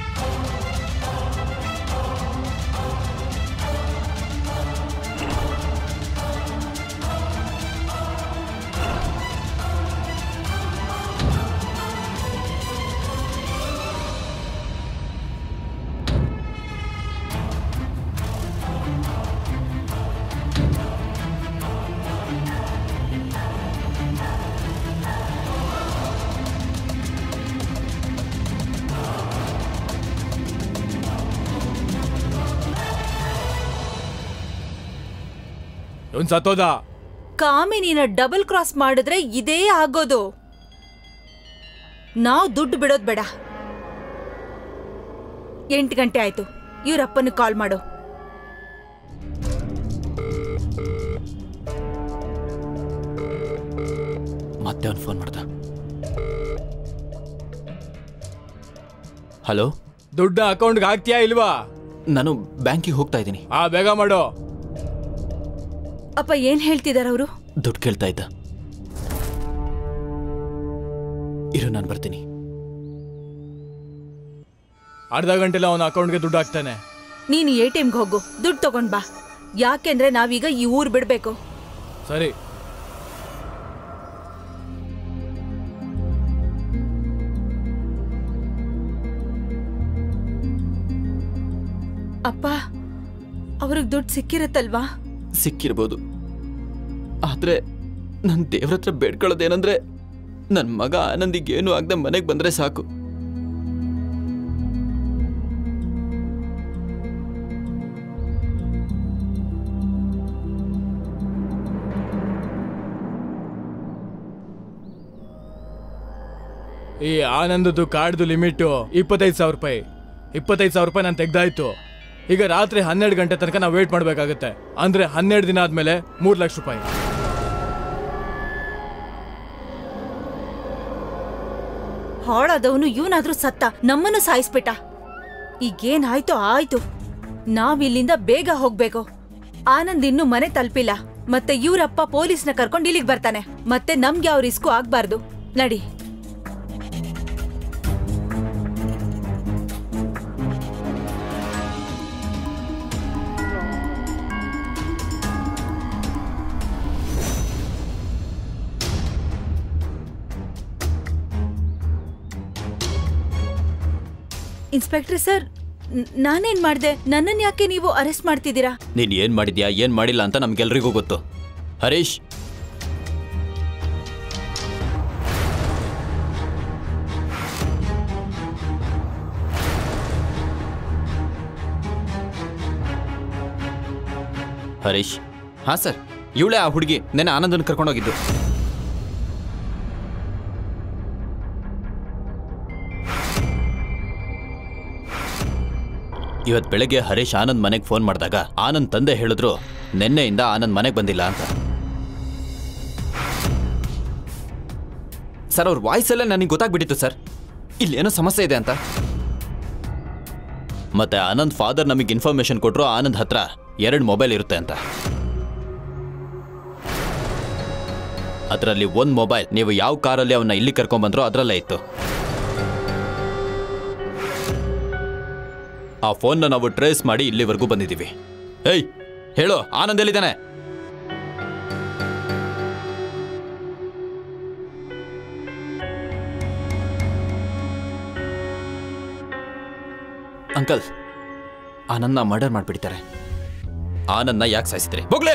ಇವನ್ ಸತ್ತೋದ
ಕಾಮಿನಿನ ಡಬಲ್ ಕ್ರಾಸ್ ಮಾಡಿದ್ರೆ ಇದೇ ಆಗೋದು ನಾವು ದುಡ್ಡು ಬಿಡೋದ್ ಬೇಡ ಎಂಟು ಗಂಟೆ ಆಯ್ತು ಇವ್ರಪ್ಪನ ಕಾಲ್ ಮಾಡು
ಮತ್ತೆ ಅವ್ನು ಫೋನ್ ಮಾಡ್ದ ಹಲೋ
ದುಡ್ಡು ಅಕೌಂಟ್ಗೆ ಹಾಕ್ತೀಯಾ ಇಲ್ವಾ
ನಾನು ಬ್ಯಾಂಕಿಗೆ ಹೋಗ್ತಾ ಇದ್ದೀನಿ
ಆ ಬೇಗ ಮಾಡು
ಅಪ್ಪ ಏನ್ ಹೇಳ್ತಿದಾರ ಅವರು
ದುಡ್ಡು ಕೇಳ್ತಾ ಇದ್ದ ಇರು ನಾನು ಬರ್ತೀನಿ
ಅರ್ಧ ಗಂಟೆಲ್ಲ ಅವನ ಅಕೌಂಟ್ಗೆ ದುಡ್ಡು ಹಾಕ್ತಾನೆ
ನೀನು ಎ ಟಿ ಎಮ್ಗೆ ಹೋಗು ದುಡ್ಡು ತಗೊಂಡ್ ಬಾ ಯಾಕೆಂದ್ರೆ ನಾವೀಗ ಈ ಊರ್ ಬಿಡ್ಬೇಕು
ಸರಿ
ಅಪ್ಪ ಅವ್ರಿಗೆ ದುಡ್ಡು ಸಿಕ್ಕಿರತ್ತಲ್ವಾ
ಸಿಕ್ಕಿರ್ಬೋದು ಆದ್ರೆ ನನ್ನ ದೇವ್ರ ಹತ್ರ ಬೇಡ್ಕೊಳ್ಳೋದೇನಂದ್ರೆ ನನ್ನ ಮಗ ಆನಂದಿಗೆ ಏನು ಆಗದೆ ಮನೆಗೆ ಬಂದ್ರೆ ಸಾಕು
ಈ ಆನಂದದ್ದು ಕಾರ್ಡ್ದು ಲಿಮಿಟು ಇಪ್ಪತ್ತೈದು ಸಾವಿರ ರೂಪಾಯಿ ಇಪ್ಪತ್ತೈದು ಸಾವಿರ ರೂಪಾಯಿ ನಾನು ತೆಗ್ದಾಯ್ತು ಈಗ ರಾತ್ರಿ ಹನ್ನೆರಡು ಗಂಟೆ ತನಕ ನಾವು ವೇಟ್ ಮಾಡಬೇಕಾಗತ್ತೆ ಅಂದ್ರೆ ಹನ್ನೆರಡು ದಿನ ಆದ್ಮೇಲೆ ಮೂರು ಲಕ್ಷ ರೂಪಾಯಿ
ಹಾಳಾದವನು ಇವನಾದ್ರೂ ಸತ್ತ ನಮ್ಮನ್ನು ಸಾಯಿಸ್ಬಿಟ್ಟ ಈಗೇನಾಯ್ತು ಆಯ್ತು ನಾವಿಲ್ಲಿಂದ ಬೇಗ ಹೋಗ್ಬೇಕು ಆನಂದ್ ಇನ್ನು ಮನೆ ತಲುಪಿಲ್ಲ ಮತ್ತೆ ಇವ್ರಪ್ಪ ಪೊಲೀಸ್ನ ಕರ್ಕೊಂಡು ಇಲ್ಲಿಗೆ ಬರ್ತಾನೆ ಮತ್ತೆ ನಮ್ಗೆ ಯಾವ ರಿಸ್ಕು ಆಗ್ಬಾರ್ದು ನಡಿ ಇನ್ಸ್ಪೆಕ್ಟರ್ ಸರ್ ನ್- ನಾನೇನ್ ಮಾಡ್ದೆ ನನ್ನನ್ ಯಾಕೆ ನೀವು ಅರೆಸ್ಟ್ ಮಾಡ್ತಿದ್ದೀರಾ
ನೀನು ಏನು ಮಾಡಿದ್ಯಾ ಏನು ಮಾಡಿಲ್ಲ ಅಂತ ನಮ್ಗೆಲ್ರಿಗೂ ಗೊತ್ತು ಹರೀಶ್ ಹರೀಶ್ ಹಾ ಸರ್ ಇವಳೇ ಆ ಹುಡುಗಿ ನೆನೆ ಆನಂದನ್ ಕರ್ಕೊಂಡೋಗಿದ್ದು ಇವತ್ ಬೆಳಗ್ಗೆ ಹರೀಶ್ ಆನಂದ್ ಮನೆಗೆ ಫೋನ್ ಮಾಡಿದಾಗ ಆನಂದ್ ತಂದೆ ಹೇಳಿದ್ರು ನಿನ್ನೆಯಿಂದ ಆನಂದ್ ಮನೆಗೆ ಬಂದಿಲ್ಲ ಅಂತ ಸರ್ ಅವ್ರ ವಾಯ್ಸಲ್ಲೇ ನನಗೆ ಗೊತ್ತಾಗ್ಬಿಟ್ಟಿತ್ತು ಸರ್ ಇಲ್ಲೇನೋ ಸಮಸ್ಯೆ ಇದೆ ಅಂತ ಮತ್ತೆ ಆನಂದ್ ಫಾದರ್ ನಮಗೆ ಇನ್ಫಾರ್ಮೇಶನ್ ಕೊಟ್ರು ಆನಂದ್ ಹತ್ರ ಎರಡು ಮೊಬೈಲ್ ಇರುತ್ತೆ ಅಂತ ಅದರಲ್ಲಿ ಒಂದು ಮೊಬೈಲ್ ನೀವು ಯಾವ ಕಾರಲ್ಲಿ ಅವನ್ನ ಇಲ್ಲಿ ಕರ್ಕೊಂಡ್ಬಂದ್ರೋ ಅದರಲ್ಲೇ ಇತ್ತು ಆ ಫೋನ್ನ ನಾವು ಟ್ರೇಸ್ ಮಾಡಿ ಇಲ್ಲಿವರೆಗೂ ಬಂದಿದ್ದೀವಿ ಏಯ್ ಹೇಳು ಆನಂದ್ ಎಲ್ಲಿದ್ದಾನೆ ಅಂಕಲ್ ಆನಂದ್ನ ಮರ್ಡರ್ ಮಾಡ್ಬಿಡ್ತಾರೆ ಆನಂದ್ನ ಯಾಕೆ ಸಾಯಿಸಿದ್ರಿ ಹೋಗ್ಲೇ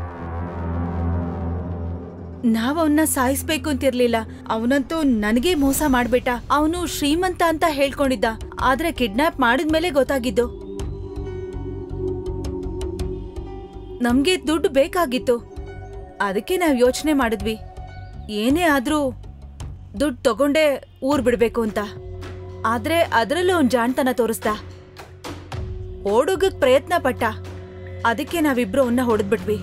ನಾವ್ ಅವನ್ನ ಸಾಯಿಸ್ಬೇಕು ಅಂತಿರ್ಲಿಲ್ಲ ಅವನಂತೂ ನನಗೆ ಮೋಸ ಮಾಡ್ಬಿಟ್ಟ ಅವನು ಶ್ರೀಮಂತ ಅಂತ ಹೇಳ್ಕೊಂಡಿದ್ದ ಆದ್ರೆ ಕಿಡ್ನಾಪ್ ಮಾಡಿದ್ಮೇಲೆ ಗೊತ್ತಾಗಿದ್ದು ನಮ್ಗೆ ದುಡ್ಡು ಬೇಕಾಗಿತ್ತು ಅದಕ್ಕೆ ನಾವ್ ಯೋಚನೆ ಮಾಡಿದ್ವಿ ಏನೇ ಆದ್ರೂ ದುಡ್ಡು ತಗೊಂಡೇ ಊರ್ ಬಿಡ್ಬೇಕು ಅಂತ ಆದ್ರೆ ಅದರಲ್ಲೂ ಅವ್ನ್ ಜಾಣ್ತನ ತೋರಿಸ್ದ ಓಡೋಗಕ್ ಪ್ರಯತ್ನ ಪಟ್ಟ ಅದಕ್ಕೆ ನಾವಿಬ್ರು ಅವನ್ನ ಹೊಡೆದ್ಬಿಟ್ವಿ